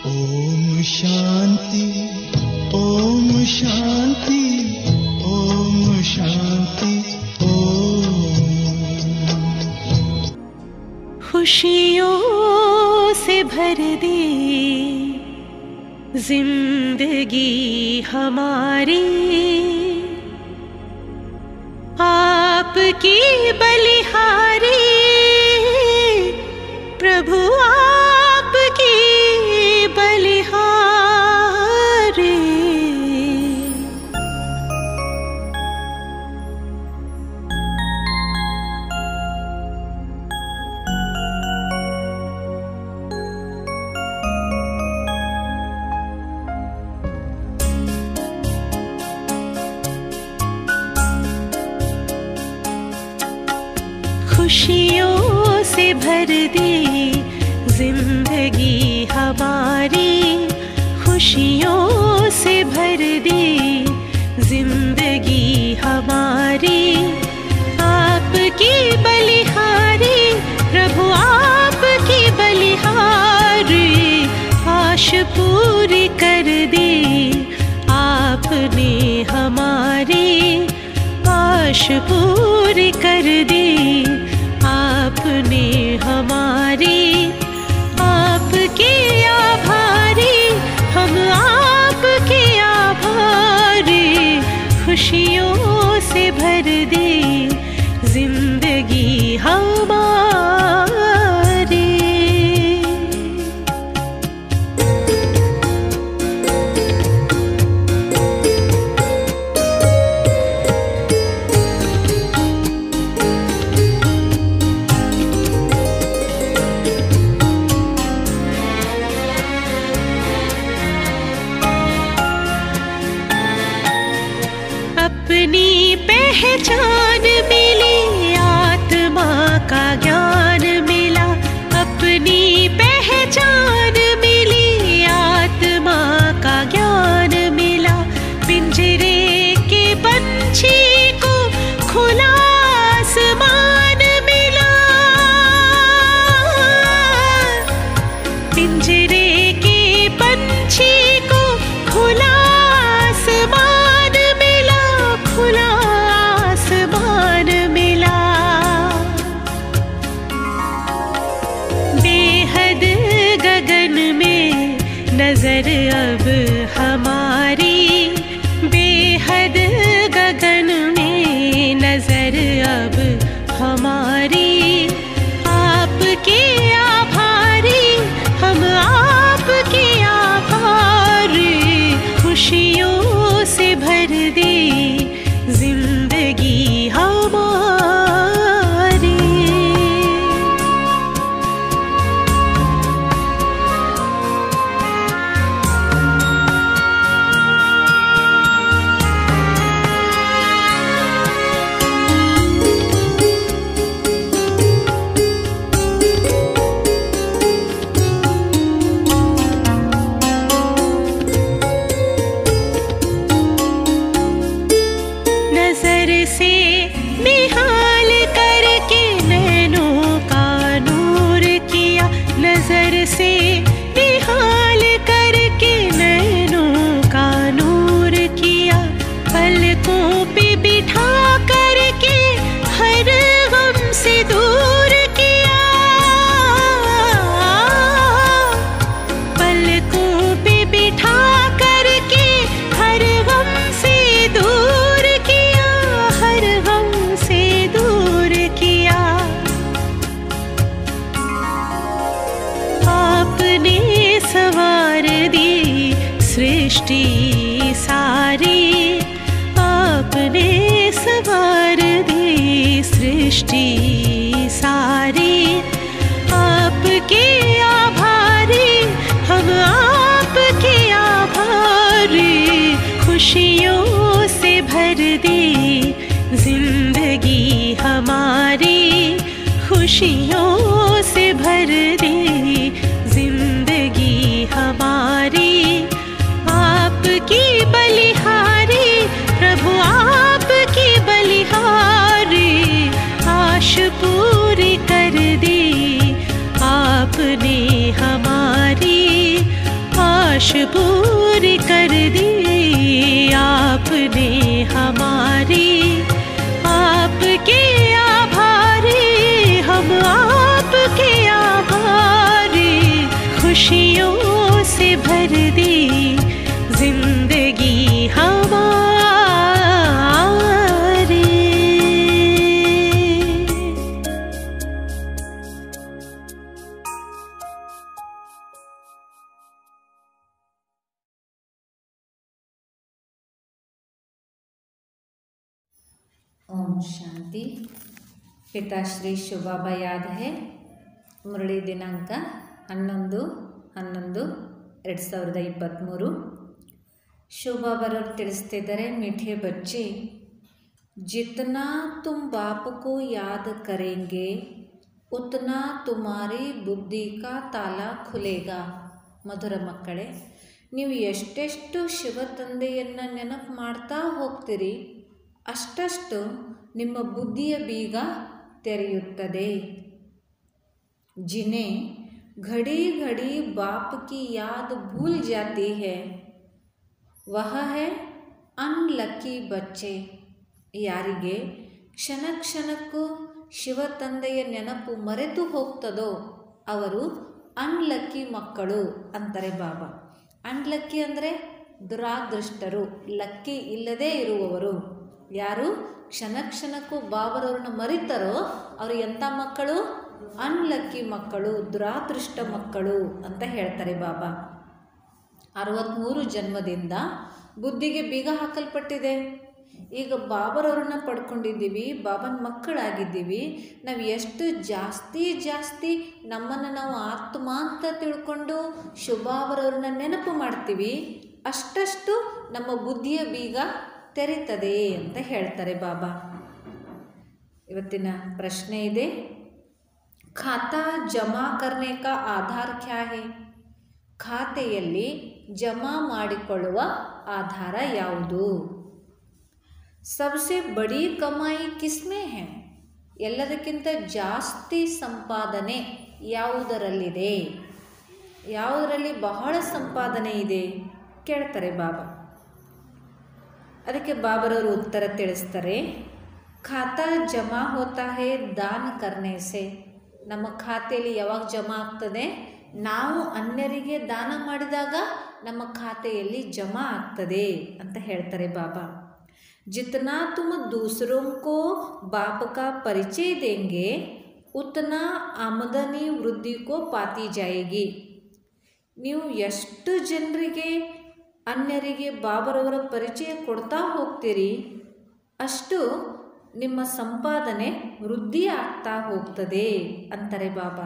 ओम शांति ओम शांति ओम शांति ओम खुशियों से भर दे जिंदगी हमारी आपकी बलिहारी प्रभु आपकी बलिहारी खुशियों से भर दे जिंदगी हमारी खुशियों से भर दे जिंदगी हमारी आपकी बलिहारी प्रभु आपकी बलिहारी आश पूरी कर दे आपने हमारी आश पूरी कर दी आपने हमारी आपके आभारी हम आपके आभारी खुशियों से भर दे जिंदगी हमारी अपनी पहचान मिली आत्मा का ज्ञान मिला अपनी पहचान मिली आत्मा का ज्ञान मिला पिंजरे के पंछी को खुला आसमान मिला पिंजरे के पंछी को खुला आसमान मिला खुला आसमान मिला बेहद गगन में नजर अब हमारी बेहद गगन में नजर अब हमारी आपके आभारी हम आपके आभारी खुशियों से भर दे जिंदगी हमारी नजर से निहाल करके नैनों का नूर किया नजर से निहाल करके नैनों का नूर किया पलकों पे बिठा करके हर गम से दूर किया पलकों पे बिठा करके हर गम से दूर किया हर गम से दूर किया आपने सवार दी सृष्टि सारी आपने सवार दी सृष्टि सारी आपके आभारी हम आपके आभारी खुशियों से भर दे जिंदगी हमारी खुशियों से भर दे जिंदगी हमारी आपकी बलिहारी प्रभु आपकी बलिहारी आश पूरी कर दी आपने हमारी ख्वाहिश पूरी कर दी आपने हमारी आपके आभारी हम आपके आभारी खुशियों से भर दी जिंदगी हमारी ಓಂ ಶಾಂತಿ ಪಿತಾಶ್ರೀ ಶುಭಾಬ ಯಾದ ಹೇ ಮುರಳಿ ದಿನಾಂಕ ಹನ್ನೊಂದು ಹನ್ನೊಂದು ಎರಡು ಸಾವಿರದ ಇಪ್ಪತ್ತ್ಮೂರು ಶುಭಾಬರವರು ತಿಳಿಸ್ತಿದ್ದಾರೆ ಮಿಠೆ ಬಚ್ಚಿ ಜಿತನಾ ತುಮ್ ಬಾಪ್ ಕೋ ಯಾದ್ ಕರೆಂಗೆ ಉತ್ನಾ ತುಮಾರಿ ಬುದ್ಧಿ ಕಾ ತಾಲ ಖುಲೇಗಾ ಮಧುರ ಮಕ್ಕಳೇ ನೀವು ಎಷ್ಟೆಷ್ಟು ಶಿವ ತಂದೆಯನ್ನು ನೆನಪು ಮಾಡ್ತಾ ಹೋಗ್ತೀರಿ ಅಷ್ಟಷ್ಟು ನಿಮ್ಮ ಬುದ್ಧಿಯ ಬೀಗ ತೆರೆಯುತ್ತದೆ जिन्हें घड़ी घड़ी बाप की याद भूल जाती है वह है ಅನ್ಲಕ್ಕಿ ಬಚ್ಚೆ ಯಾರಿಗೆ ಕ್ಷಣ ಕ್ಷಣಕ್ಕೂ ಶಿವ ತಂದೆಯ ನೆನಪು ಮರೆತು ಹೋಗ್ತದೋ ಅವರು ಅನ್ಲಕ್ಕಿ ಮಕ್ಕಳು ಅಂತಾರೆ ಬಾಬಾ ಅನ್ಲಕ್ಕಿ ಅಂದರೆ ದುರಾದೃಷ್ಟರು ಲಕ್ಕಿ ಇಲ್ಲದೇ ಇರುವವರು ಯಾರು ಕ್ಷಣ ಕ್ಷಣಕ್ಕೂ ಬಾಬರವ್ರನ್ನ ಮರಿತಾರೋ ಅವರು ಎಂಥ ಮಕ್ಕಳು ಅನ್ಲಕ್ಕಿ ಮಕ್ಕಳು ದುರಾದೃಷ್ಟ ಮಕ್ಕಳು ಅಂತ ಹೇಳ್ತಾರೆ ಬಾಬಾ ಅರವತ್ತ್ಮೂರು ಜನ್ಮದಿಂದ ಬುದ್ಧಿಗೆ ಬೀಗ ಹಾಕಲ್ಪಟ್ಟಿದೆ ಈಗ ಬಾಬರವ್ರನ್ನ ಪಡ್ಕೊಂಡಿದ್ದೀವಿ ಬಾಬನ ಮಕ್ಕಳಾಗಿದ್ದೀವಿ ನಾವು ಎಷ್ಟು ಜಾಸ್ತಿ ಜಾಸ್ತಿ ನಮ್ಮನ್ನು ನಾವು ಆತ್ಮ ಅಂತ ತಿಳ್ಕೊಂಡು ಶುಭಾವರವ್ರನ್ನ ನೆನಪು ಮಾಡ್ತೀವಿ ಅಷ್ಟಷ್ಟು ನಮ್ಮ ಬುದ್ಧಿಯ ಬೀಗ ತೆರೀತದೆ ಅಂತ ಹೇಳ್ತಾರೆ ಬಾಬಾ ಇವತ್ತಿನ ಪ್ರಶ್ನೆ ಇದೆ ಖಾತಾ ಜಮಾ ಕರ್ನೆ ಕಾ ಆಧಾರ್ ಕ್ಯಾ ಹೇ ಖಾತೆಯಲ್ಲಿ ಜಮಾ ಮಾಡಿಕೊಳ್ಳುವ ಆಧಾರ ಯಾವುದು ಸಬ್ಸೆ ಬಡಿ ಕಮಾಯಿ ಕಿಸ್ಮೆ ಹೇ ಎಲ್ಲದಕ್ಕಿಂತ ಜಾಸ್ತಿ ಸಂಪಾದನೆ ಯಾವುದರಲ್ಲಿದೆ ಯಾವುದರಲ್ಲಿ ಬಹಳ ಸಂಪಾದನೆ ಇದೆ ಕೇಳ್ತಾರೆ ಬಾಬಾ ಅದಕ್ಕೆ ಬಾಬರವರು ಉತ್ತರ ತಿಳಿಸ್ತಾರೆ ಖಾತಾ ಜಮಾ ಹೋತಾ ಹೇ ದಾನ ಕರ್ನೆ ಸೆ ನಮ್ಮ ಖಾತೆಯಲ್ಲಿ ಯಾವಾಗ ಜಮಾ ಆಗ್ತದೆ ನಾವು ಅನ್ಯರಿಗೆ ದಾನ ಮಾಡಿದಾಗ ನಮ್ಮ ಖಾತೆಯಲ್ಲಿ ಜಮಾ ಆಗ್ತದೆ ಅಂತ ಹೇಳ್ತಾರೆ ಬಾಬಾ जितना तुम दूसरों को बाप का परिचय देंगे उतना आमदनी वृद्धि को पाती जाएगी ನೀವು ಎಷ್ಟು ಜನರಿಗೆ ಅನ್ಯರಿಗೆ ಬಾಬರವರ ಪರಿಚಯ ಕೊಡ್ತಾ ಹೋಗ್ತೀರಿ ಅಷ್ಟು ನಿಮ್ಮ ಸಂಪಾದನೆ ವೃದ್ಧಿ ಆಗ್ತಾ ಹೋಗ್ತದೆ ಅಂತಾರೆ ಬಾಬಾ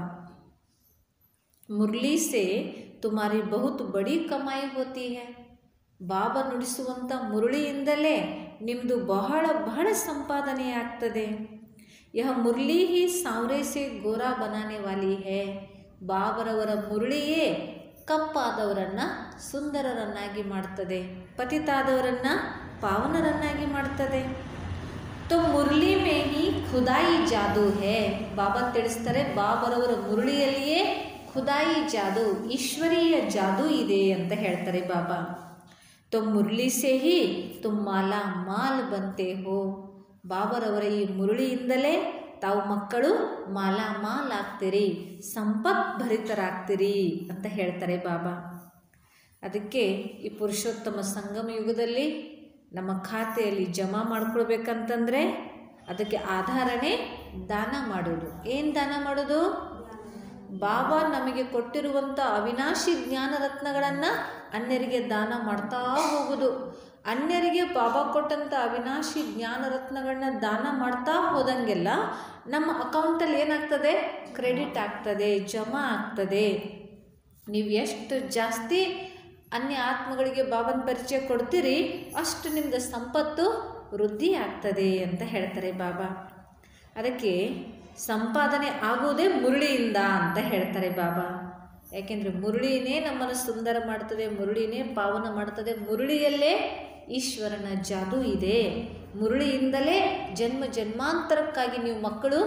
ಮುರಳಿ ಸೆ ತುಮಾರಿ ಬಹುತ್ ಬಡಿ ಕಮಾಯಿ ಹೋತಿ ಹೈ ಬಾಬಾ ನುಡಿಸುವಂಥ ಮುರಳಿಯಿಂದಲೇ ನಿಮ್ಮದು ಬಹಳ ಬಹಳ ಸಂಪಾದನೆ ಆಗ್ತದೆ ಯಹ ಮುರಳಿ ಹಿ ಸಾವ್ರೆ ಸೆ ಗೋರಾ ಬನಾನೆ ವಾಲಿ ಹೇ ಬಾಬರವರ ಮುರಳಿಯೇ ಕಪ್ಪಾದವರನ್ನು ಸುಂದರರನ್ನಾಗಿ ಮಾಡ್ತದೆ ಪತಿತಾದವರನ್ನು ಪಾವನರನ್ನಾಗಿ ಮಾಡ್ತದೆ ತೋ ಮುರಳಿ ಮೇ ಹಿ ಖುದಾಯಿ ಜಾದೂ ಹೇ ಬಾಬಾ ತಿಳಿಸ್ತಾರೆ ಬಾಬರವರ ಮುರಳಿಯಲ್ಲಿಯೇ ಖುದಾಯಿ ಜಾದೂ ಈಶ್ವರೀಯ ಜಾದೂ ಇದೆ ಅಂತ ಹೇಳ್ತಾರೆ ಬಾಬಾ तो ಮುರಳಿ ಸೇ ಹಿ ತುಮ್ ಮಾಲಾ ಮಾಲ್ ಬಂತೆ ಹೋ ಬಾಬರವರ ಈ ಮುರಳಿಯಿಂದಲೇ ತಾವು ಮಕ್ಕಳು ಮಾಲಾ ಮಾಲ್ ಆಗ್ತೀರಿ ಸಂಪತ್ ಭರಿತರಾಗ್ತೀರಿ ಅಂತ ಹೇಳ್ತಾರೆ ಬಾಬಾ ಅದಕ್ಕೆ ಈ ಪುರುಷೋತ್ತಮ ಸಂಗಮ ಯುಗದಲ್ಲಿ ನಮ್ಮ ಖಾತೆಯಲ್ಲಿ ಜಮಾ ಮಾಡ್ಕೊಳ್ಬೇಕಂತಂದರೆ ಅದಕ್ಕೆ ಆಧಾರನೇ ದಾನ ಮಾಡೋದು ಏನು ದಾನ ಮಾಡೋದು ಬಾಬಾ ನಮಗೆ ಕೊಟ್ಟಿರುವಂಥ ಅವಿನಾಶಿ ಜ್ಞಾನ ರತ್ನಗಳನ್ನು ಅನ್ಯರಿಗೆ ದಾನ ಮಾಡ್ತಾ ಹೋಗೋದು ಅನ್ಯರಿಗೆ ಬಾಬಾ ಕೊಟ್ಟಂಥ ಅವಿನಾಶಿ ಜ್ಞಾನ ರತ್ನಗಳನ್ನ ದಾನ ಮಾಡ್ತಾ ಹೋದಂಗೆಲ್ಲ ನಮ್ಮ ಅಕೌಂಟಲ್ಲಿ ಏನಾಗ್ತದೆ ಕ್ರೆಡಿಟ್ ಆಗ್ತದೆ ಜಮಾ ಆಗ್ತದೆ ನೀವು ಎಷ್ಟು ಜಾಸ್ತಿ ಅನ್ಯ ಆತ್ಮಗಳಿಗೆ ಬಾಬನ ಪರಿಚಯ ಕೊಡ್ತೀರಿ ಅಷ್ಟು ನಿಮ್ಮದು ಸಂಪತ್ತು ವೃದ್ಧಿ ಆಗ್ತದೆ ಅಂತ ಹೇಳ್ತಾರೆ ಬಾಬಾ ಅದಕ್ಕೆ ಸಂಪಾದನೆ ಆಗುವುದೇ ಮುರುಳಿಯಿಂದ ಅಂತ ಹೇಳ್ತಾರೆ ಬಾಬಾ ಯಾಕೆಂದರೆ ಮುರುಳಿನೇ ನಮ್ಮನ್ನು ಸುಂದರ ಮಾಡ್ತದೆ ಮುರುಳಿನೇ ಪಾವನ ಮಾಡ್ತದೆ ಮುರುಳಿಯಲ್ಲೇ ಈಶ್ವರನ ಜಾದೂ ಇದೆ ಮುರುಳಿಯಿಂದಲೇ ಜನ್ಮ ಜನ್ಮಾಂತರಕ್ಕಾಗಿ ನೀವು ಮಕ್ಕಳು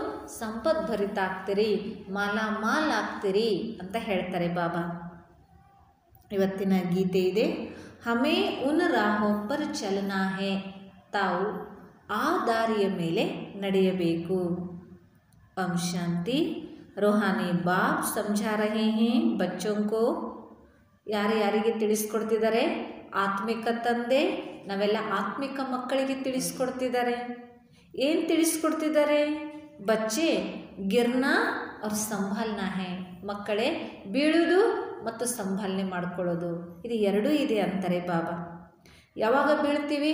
ಸಂಪದ್ಭರಿತ ಆಗ್ತೀರಿ ಮಾಲಾ ಮಾಲ್ ಆಗ್ತೀರಿ ಅಂತ ಹೇಳ್ತಾರೆ ಬಾಬಾ ಇವತ್ತಿನ ಗೀತೆ ಇದೆ ಹಮೇ ಉನ್ ರಾಹೋ ಪರ್ ಚಲನಾ ಹೇ ತಾವು ಆ ದಾರಿಯ ಮೇಲೆ ನಡೆಯಬೇಕು ओम शांति ರೋಹಾನಿ ಬಾಪ್ ಸಮझा रहे हैं बच्चों को ಯಾರು ಯಾರಿಗೆ ತಿಳಿಸ್ಕೊಡ್ತಿದ್ದಾರೆ ಆತ್ಮಿಕ ತಂದೆ ನಾವೆಲ್ಲ ಆತ್ಮಿಕ ಮಕ್ಕಳಿಗೆ ತಿಳಿಸ್ಕೊಡ್ತಿದ್ದಾರೆ ಏನು ತಿಳಿಸ್ಕೊಡ್ತಿದ್ದಾರೆ ಬಚ್ಚೆ ಗಿರ್ನಾ ಅವ್ರ ಸಂಭಾಲನಾ ಹೇ ಮಕ್ಕಳೇ ಬೀಳುವುದು ಮತ್ತು ಸಂಭಾಲನೆ ಮಾಡ್ಕೊಳ್ಳೋದು ಇದು ಎರಡೂ ಇದೆ ಅಂತಾರೆ ಬಾಬಾ ಯಾವಾಗ ಬೀಳ್ತೀವಿ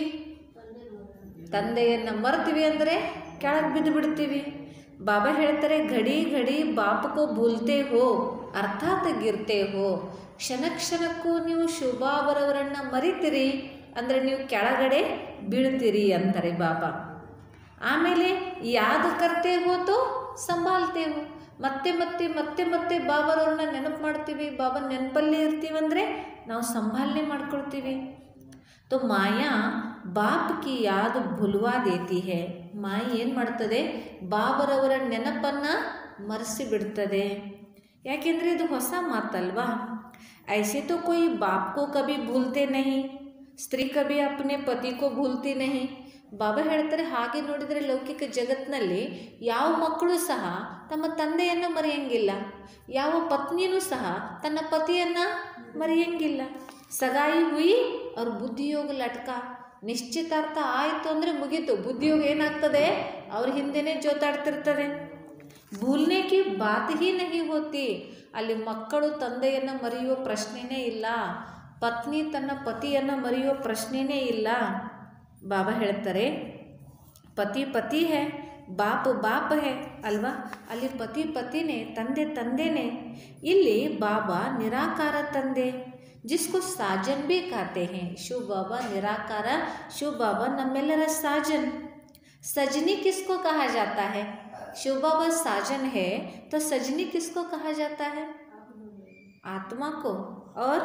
ತಂದೆಯನ್ನು ಮರ್ತೀವಿ ಅಂದರೆ ಕೆಳಗೆ ಬಿದ್ದು ಬಿಡ್ತೀವಿ ಬಾಬಾ ಹೇಳ್ತಾರೆ ಘಡಿ ಘಡಿ ಬಾಪಕೋ ಭೂಲ್ತೆ ಹೋ ಅರ್ಥಾತ್ ಗಿರ್ತೆ ಹೋ ಕ್ಷಣ ಕ್ಷಣಕ್ಕೂ ನೀವು ಶುಭಾವರವರನ್ನು ಮರಿತೀರಿ ಅಂದರೆ ನೀವು ಕೆಳಗಡೆ ಬೀಳ್ತೀರಿ ಅಂತಾರೆ ಬಾಬಾ ಆಮೇಲೆ ಯಾವ್ದು ಕರ್ತೆ ಹೋತೋ ಸಂಭಾಲ್ತೇವು ಮತ್ತೆ ಮತ್ತೆ ಮತ್ತೆ ಮತ್ತೆ ಬಾಬರವ್ರನ್ನ ನೆನಪು ಮಾಡ್ತೀವಿ ಬಾಬಾ ನೆನಪಲ್ಲೇ ಇರ್ತೀವಂದರೆ ನಾವು ಸಂಭಾಲನೆ ಮಾಡ್ಕೊಳ್ತೀವಿ तो ಮಾಯಾ ಬಾಪ್ ಕಿ ಯಾದು ಭುಲ್ವಾ ದೇತಿ ಹೇ ಮಾಯಿ ಏನು ಮಾಡ್ತದೆ ಬಾಬರವರ ನೆನಪನ್ನು ಮರೆಸಿ ಬಿಡ್ತದೆ ಯಾಕೆಂದರೆ ಇದು ಹೊಸ ಮಾತಲ್ವಾ ಐಸೆ तो कोई बाप को कभी भूलते नहीं ಸ್ತ್ರೀ ಕಭಿ ಅಪ್ನೆ ಪತಿ ಕೋ ಭೂಲ್ತಿ ನಹಿ ಬಾಬಾ ಹೇಳ್ತಾರೆ ಹಾಗೆ ನೋಡಿದರೆ ಲೌಕಿಕ ಜಗತ್ತಿನಲ್ಲಿ ಯಾವ ಮಕ್ಕಳು ಸಹ ತಮ್ಮ ತಂದೆಯನ್ನು ಮರೆಯಂಗಿಲ್ಲ ಯಾವ ಪತ್ನಿಯೂ ಸಹ ತನ್ನ ಪತಿಯನ್ನು ಮರೆಯಂಗಿಲ್ಲ ಸಗಾಯಿ ಹುಯಿ ಅವ್ರ ಬುದ್ಧಿಯೋಗ ಲಟ್ಕ ನಿಶ್ಚಿತಾರ್ಥ ಆಯಿತು ಅಂದರೆ ಮುಗೀತು ಬುದ್ಧಿಯೋಗ ಏನಾಗ್ತದೆ ಅವ್ರ ಹಿಂದೆನೇ ಜೋತಾಡ್ತಿರ್ತದೆ ಭೂಲ್ನೆ ಕಿ ಬಾತ್ ಹಿ ನಹಿ ಹೋತಿ ಅಲ್ಲಿ ಮಕ್ಕಳು ತಂದೆಯನ್ನು ಮರೆಯುವ ಪ್ರಶ್ನೆನೇ ಇಲ್ಲ ಪತ್ನಿ ತನ್ನ ಪತಿಯನ್ನು ಮರೆಯುವ ಪ್ರಶ್ನೆನೇ ಇಲ್ಲ ಬಾಬಾ ಹೇಳ್ತಾರೆ ಪತಿ ಪತಿ ಹೇ ಬಾಪ್ ಬಾಪ್ ಹೇ ಅಲ್ವಾ ಅಲ್ಲಿ ಪತಿ ಪತಿನೇ ತಂದೆ ತಂದೆನೇ ಇಲ್ಲಿ ಬಾಬಾ ನಿರಾಕಾರ ತಂದೆ जिसको साजन भी कहते हैं शिव बाबा निराकार शिव बाबा नम्मेलर साजन सजनी किसको कहा जाता है शिव बाबा साजन है तो सजनी किसको कहा जाता है आत्मा को और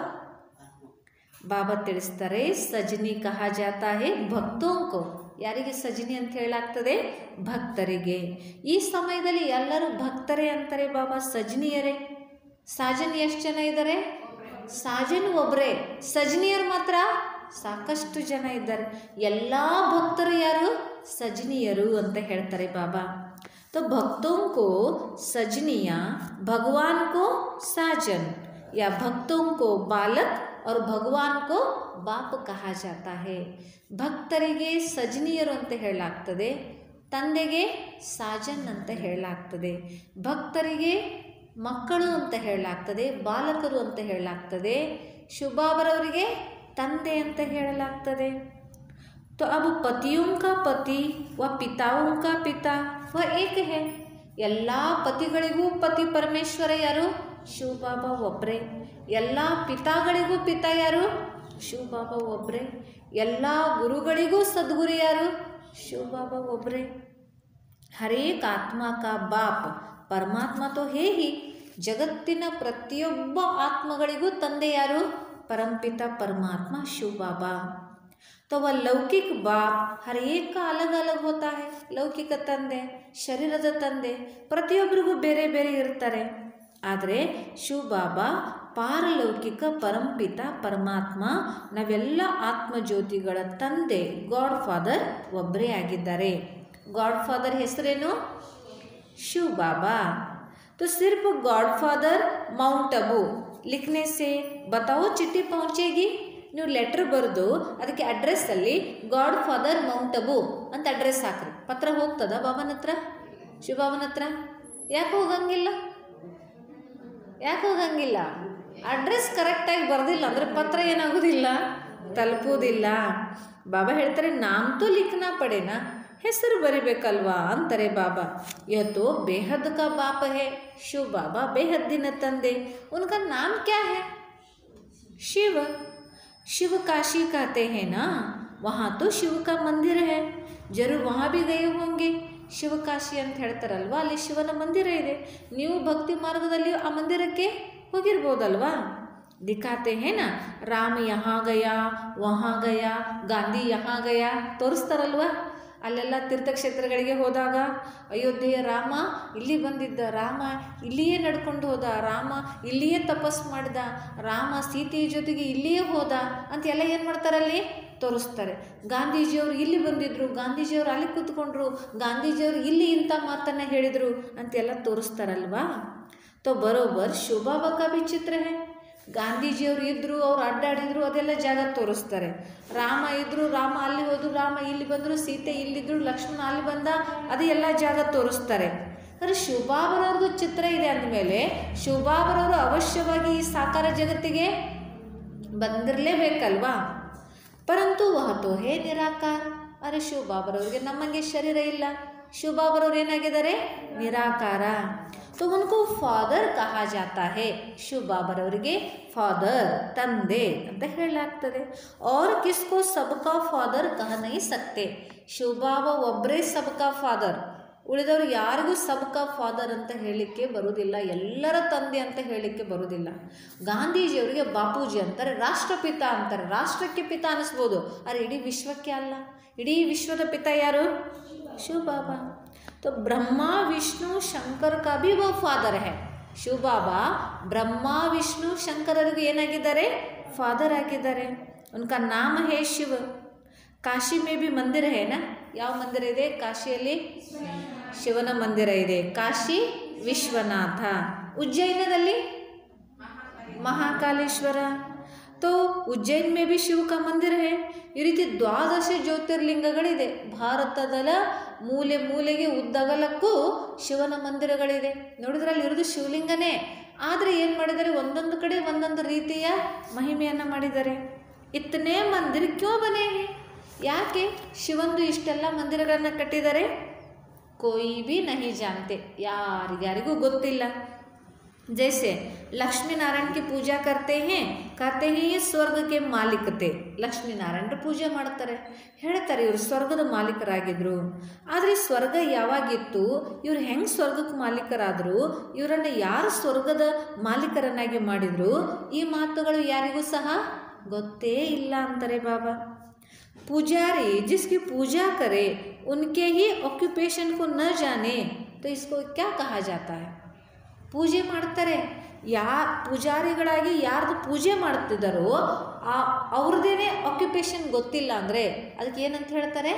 ಬಾಬಾ ತಿಳಿಸ್ತಾರೆ ಸಜನಿ ಕಹ ಜಾತಾ ಹೇ ಭಕ್ತೋಂಕೋ ಯಾರಿಗೆ ಸಜನಿ ಅಂತ ಹೇಳಾಗ್ತದೆ ಭಕ್ತರಿಗೆ ಈ ಸಮಯದಲ್ಲಿ ಎಲ್ಲರೂ ಭಕ್ತರೇ ಅಂತಾರೆ ಬಾಬಾ ಸಜನಿಯರೇ ಸಾಜನ್ ಎಷ್ಟು ಜನ ಇದ್ದಾರೆ ಸಾಜನ್ ಒಬ್ಬರೇ ಸಜನಿಯರು ಮಾತ್ರ ಸಾಕಷ್ಟು ಜನ ಇದ್ದಾರೆ ಎಲ್ಲ ಭಕ್ತರು ಯಾರು ಸಜನಿಯರು ಅಂತ ಹೇಳ್ತಾರೆ ಬಾಬಾ तो भक्तों को सजनिया भगवान को साजन या भक्तों को बालक और ಭಗವಾನ್ ಕೋ ಬಾಪ್ ಕಹ ಜಾತಾ ಹೇ ಭಕ್ತರಿಗೆ ಸಜನಿಯರು ಅಂತ ಹೇಳಲಾಗ್ತದೆ ತಂದೆಗೆ ಸಾಜನ್ ಅಂತ ಹೇಳಲಾಗ್ತದೆ ಭಕ್ತರಿಗೆ ಮಕ್ಕಳು ಅಂತ ಹೇಳಲಾಗ್ತದೆ ಬಾಲಕರು ಅಂತ ಹೇಳಲಾಗ್ತದೆ ಶುಭಾಬರವರಿಗೆ ತಂದೆ ಅಂತ ಹೇಳಲಾಗ್ತದೆ तो अब पतियों का पति व पिताओं का पिता वह एक है ಎಲ್ಲ ಪತಿಗಳಿಗೂ ಪತಿ ಪರಮೇಶ್ವರ ಯಾರು ಶಿವಬಾಬಾ ಒಬ್ಬರೇ ಎಲ್ಲ ಪಿತಾಗಳಿಗೂ ಪಿತ ಯಾರು ಶಿವಬಾಬಾ ಒಬ್ಬರೇ ಎಲ್ಲ ಗುರುಗಳಿಗೂ ಸದ್ಗುರು ಯಾರು ಶಿವಬಾಬಾ ಒಬ್ಬರೇ ಹರೇಕ್ ಆತ್ಮ ಕಾ ಬಾಪ್ ಪರಮಾತ್ಮ ತೋ ಹೇ ಹಿ ಜಗತ್ತಿನ ಪ್ರತಿಯೊಬ್ಬ ಆತ್ಮಗಳಿಗೂ ತಂದೆ ಯಾರು ಪರಂಪಿತ ಪರಮಾತ್ಮ ಶಿವಬಾಬಾ तो वह लौकिक बाप हर एक का अलग अलग होता है ಲೌಕಿಕ ತಂದೆ ಶರೀರದ ತಂದೆ ಪ್ರತಿಯೊಬ್ಬರಿಗೂ ಬೇರೆ ಬೇರೆ ಇರ್ತಾರೆ ಆದರೆ ಶಿವಬಾಬಾ ಪಾರಲೌಕಿಕ ಪರಂಪಿತ ಪರಮಾತ್ಮ ನಾವೆಲ್ಲ ಆತ್ಮಜ್ಯೋತಿಗಳ ತಂದೆ ಗಾಡ್ ಫಾದರ್ ಒಬ್ಬರೇ ಆಗಿದ್ದಾರೆ ಗಾಡ್ ಫಾದರ್ ಹೆಸರೇನು शिव बाबा तो सिर्फ गॉड फादर माउंट अबू लिखने से बताओ चिट्ठी पहुंचेगी ನೀವು ಲೆಟ್ರ್ ಬರೆದು ಅದಕ್ಕೆ ಅಡ್ರೆಸ್ಸಲ್ಲಿ ಗಾಡ್ ಫಾದರ್ ಮೌಂಟ್ ಅಬು ಅಂತ ಅಡ್ರೆಸ್ ಹಾಕ್ರಿ ಪತ್ರ ಹೋಗ್ತದ ಬಾಬನ ಹತ್ರ ಶಿವಬಾಬನ ಹತ್ರ ಯಾಕೆ ಹೋಗಂಗಿಲ್ಲ ಯಾಕೆ ಹೋಗಂಗಿಲ್ಲ ಅಡ್ರೆಸ್ ಕರೆಕ್ಟಾಗಿ ಬರೆದಿಲ್ಲ ಅಂದರೆ ಪತ್ರ ಏನಾಗೋದಿಲ್ಲ ತಲುಪುವುದಿಲ್ಲ ಬಾಬಾ ಹೇಳ್ತಾರೆ ನಾಮ್ತು ಲಿಖನಾ ಪಡೇನಾ ಹೆಸರು ಬರಿಬೇಕಲ್ವಾ ಅಂತಾರೆ ಬಾಬಾ ಇವತ್ತು ಬೇಹದ್ ಕಾ ಬಾಪ ಹೇ ಶಿವ ಬಾಬಾ ಬೇಹದ್ದಿನ ತಂದೆ ಉನ್ಕಾ ನಾಮ್ ಕ್ಯಾ ಹೇ शिव शिव काशी कहते हैं ना वहाँ तो शिव का मंदिर है जरूर वहाँ भी गए होंगे ಶಿವಕಾಶಿ ಅಂತ ಹೇಳ್ತಾರಲ್ವ ಅಲ್ಲಿ ಶಿವನ ಮಂದಿರ ಇದೆ ನೀವು ಭಕ್ತಿ ಮಾರ್ಗದಲ್ಲಿ ಆ ಮಂದಿರಕ್ಕೆ ಹೋಗಿರ್ಬೋದಲ್ವಾ ದಿಖಾತೆ ಹೇನ ರಾಮ ಯಹಾ ಗಯಾ ವಹಾ ಗಯಾ ಗಾಂಧಿ ಯಹಾ ಗಯಾ ತೋರಿಸ್ತಾರಲ್ವ ಅಲ್ಲೆಲ್ಲ ತೀರ್ಥಕ್ಷೇತ್ರಗಳಿಗೆ ಹೋದಾಗ ಅಯೋಧ್ಯೆಯ ರಾಮ ಇಲ್ಲಿ ಬಂದಿದ್ದ ರಾಮ ಇಲ್ಲಿಯೇ ನಡ್ಕೊಂಡು ಹೋದ ರಾಮ ಇಲ್ಲಿಯೇ ತಪಸ್ಸು ಮಾಡಿದ ರಾಮ ಸೀತೆಯ ಜೊತೆಗೆ ಇಲ್ಲಿಯೇ ಹೋದ ಅಂತ ಎಲ್ಲ ಏನು ಮಾಡ್ತಾರಲ್ಲಿ ತೋರಿಸ್ತಾರೆ ಗಾಂಧೀಜಿಯವರು ಇಲ್ಲಿ ಬಂದಿದ್ರು ಗಾಂಧೀಜಿಯವರು ಅಲ್ಲಿ ಕೂತ್ಕೊಂಡ್ರು ಗಾಂಧೀಜಿಯವರು ಇಲ್ಲಿ ಇಂಥ ಮಾತನ್ನು ಹೇಳಿದರು ಅಂತೆಲ್ಲ ತೋರಿಸ್ತಾರಲ್ವಾ तो बरोबर ಶಿವಬಾಬಾ का भी ಚಿತ್ರ है ಗಾಂಧೀಜಿಯವರು ಇದ್ದರು ಅವ್ರು ಅಡ್ಡಾಡಿದ್ರು ಅದೆಲ್ಲ ಜಾಗ ತೋರಿಸ್ತಾರೆ ರಾಮ ಇದ್ದರು ರಾಮ ಅಲ್ಲಿ ಹೋದ್ರು ರಾಮ ಇಲ್ಲಿ ಬಂದರು ಸೀತೆ ಇಲ್ಲಿದ್ರು ಲಕ್ಷ್ಮಣ ಅಲ್ಲಿ ಬಂದ ಅದು ಎಲ್ಲ ಜಾಗ ತೋರಿಸ್ತಾರೆ ಆದರೆ ಶಿವಬಾಬರವ್ರದ್ದು ಚಿತ್ರ ಇದೆ ಅಂದಮೇಲೆ ಶಿವಬಾಬರವರು ಅವಶ್ಯವಾಗಿ ಈ ಸಾಕಾರ ಜಗತ್ತಿಗೆ ಬಂದಿರಲೇಬೇಕಲ್ವಾ ಪರಂತು ವಹ ತೋ ಹೇ ನಿರಾಕಾರ ಅರೆ ಶಿವಬಾಬರವ್ರಿಗೆ ನಮ್ಮಂಗೆ ಶರೀರ ಇಲ್ಲ ಶಿವಬಾಬರವ್ರು ಏನಾಗಿದ್ದಾರೆ ನಿರಾಕಾರ तो उनको ಫಾದರ್ ಕಹಾ ಜಾತಾ ಹೇ ಶಿವಬಾಬರವರಿಗೆ ಫಾದರ್ ತಂದೆ ಅಂತ ಹೇಳಲಾಗ್ತದೆ और किसको सबका ಫಾದರ್ ಕಹ ನೈ ಸಕ್ತೆ ಶಿವಬಾಬ ಒಬ್ಬರೇ ಸಬ್ಕಾ ಫಾದರ್ ಉಳಿದವರು ಯಾರಿಗೂ ಸಬ್ಕಾ ಫಾದರ್ ಅಂತ ಹೇಳಲಿಕ್ಕೆ ಬರುವುದಿಲ್ಲ ಎಲ್ಲರ ತಂದೆ ಅಂತ ಹೇಳಲಿಕ್ಕೆ ಬರುವುದಿಲ್ಲ ಗಾಂಧೀಜಿಯವರಿಗೆ ಬಾಪೂಜಿ ಅಂತಾರೆ ರಾಷ್ಟ್ರಪಿತ ಅಂತಾರೆ ರಾಷ್ಟ್ರಕ್ಕೆ ಪಿತ ಅನ್ನಿಸ್ಬೋದು ಆದರೆ ಇಡೀ ವಿಶ್ವಕ್ಕೆ ಅಲ್ಲ ಇಡೀ ವಿಶ್ವದ ಪಿತ ಯಾರು ಶಿವ ಬಾಬಾ तो ब्रह्मा विष्णु शंकर का भी वो फादर है ಶಿವ ಬಾಬಾ ಬ್ರಹ್ಮ ವಿಷ್ಣು ಶಂಕರರಿಗೂ ಏನಾಗಿದ್ದಾರೆ ಫಾದರ್ ಆಗಿದ್ದಾರೆ ಉನ್ಕ ನಾಮ ಹೇ ಶಿವ ಕಾಶಿ ಮೇ ಬಿ ಮಂದಿರ ಹೇನಾ ಯಾವ ಮಂದಿರ ಇದೆ ಕಾಶಿಯಲ್ಲಿ ಶಿವನ ಮಂದಿರ ಇದೆ ಕಾಶಿ ವಿಶ್ವನಾಥ ಉಜ್ಜಯಿನದಲ್ಲಿ ಮಹಾಕಾಲೇಶ್ವರ तो ಉಜ್ಜೈನ್ ಮೇ ಬಿ ಶಿವ ಕಾ ಮಂದಿರ ಹೇ ಈ ರೀತಿ ದ್ವಾದಶ ಜ್ಯೋತಿರ್ಲಿಂಗಗಳಿದೆ ಭಾರತದ ಮೂಲೆ ಮೂಲೆಗೆ ಉದ್ದಗಲಕ್ಕೂ ಶಿವನ ಮಂದಿರಗಳಿದೆ ನೋಡಿದ್ರೆ ಅಲ್ಲಿ ಇರೋದು ಶಿವಲಿಂಗನೇ ಆದರೆ ಏನು ಮಾಡಿದ್ದಾರೆ ಒಂದೊಂದು ಕಡೆ ಒಂದೊಂದು ರೀತಿಯ ಮಹಿಮೆಯನ್ನು ಮಾಡಿದ್ದಾರೆ ಇತ್ತನೇ ಮಂದಿರ ಕ್ಯೋ ಬನೇ ಹೇ ಯಾಕೆ ಶಿವಂದು ಇಷ್ಟೆಲ್ಲ ಮಂದಿರಗಳನ್ನು ಕಟ್ಟಿದ್ದಾರೆ ಕೋಯಿ ಬಿ ನಹಿ ಜಾನ್ತೆ ಯಾರಿಗ್ಯಾರಿಗೂ ಗೊತ್ತಿಲ್ಲ जैसे लक्ष्मी नारायण की पूजा करते हैं कहते हैं ये ಸ್ವರ್ಗ ಕೆ ಮಾಲೀಕತೆ ಲಕ್ಷ್ಮೀ ನಾರಾಯಣರ ಪೂಜೆ ಮಾಡ್ತಾರೆ ಹೇಳ್ತಾರೆ ಇವರು ಸ್ವರ್ಗದ ಮಾಲೀಕರಾಗಿದ್ದರು ಆದರೆ ಸ್ವರ್ಗ ಯಾವಾಗಿತ್ತು ಇವ್ರು ಹೆಂಗೆ ಸ್ವರ್ಗಕ್ಕೆ ಮಾಲೀಕರಾದರು ಇವರನ್ನು ಯಾರು ಸ್ವರ್ಗದ ಮಾಲೀಕರನ್ನಾಗಿ ಮಾಡಿದರು ಈ ಮಾತುಗಳು ಯಾರಿಗೂ ಸಹ ಗೊತ್ತೇ ಇಲ್ಲ ಅಂತಾರೆ ಬಾಬಾ पुजारी जिसकी पूजा करे उनके ही ऑक्यूपेशन को न जाने तो इसको क्या कहा जाता है ಪೂಜೆ ಮಾಡ್ತಾರೆ ಯಾ ಪೂಜಾರಿಗಳಾಗಿ ಯಾರ್ದು ಪೂಜೆ ಮಾಡ್ತಿದ್ದಾರೋ ಆ ಅವ್ರದ್ದೇನೆ ಆಕ್ಯುಪೇಷನ್ ಗೊತ್ತಿಲ್ಲ ಅಂದರೆ ಅದಕ್ಕೆ ಏನಂತ ಹೇಳ್ತಾರೆ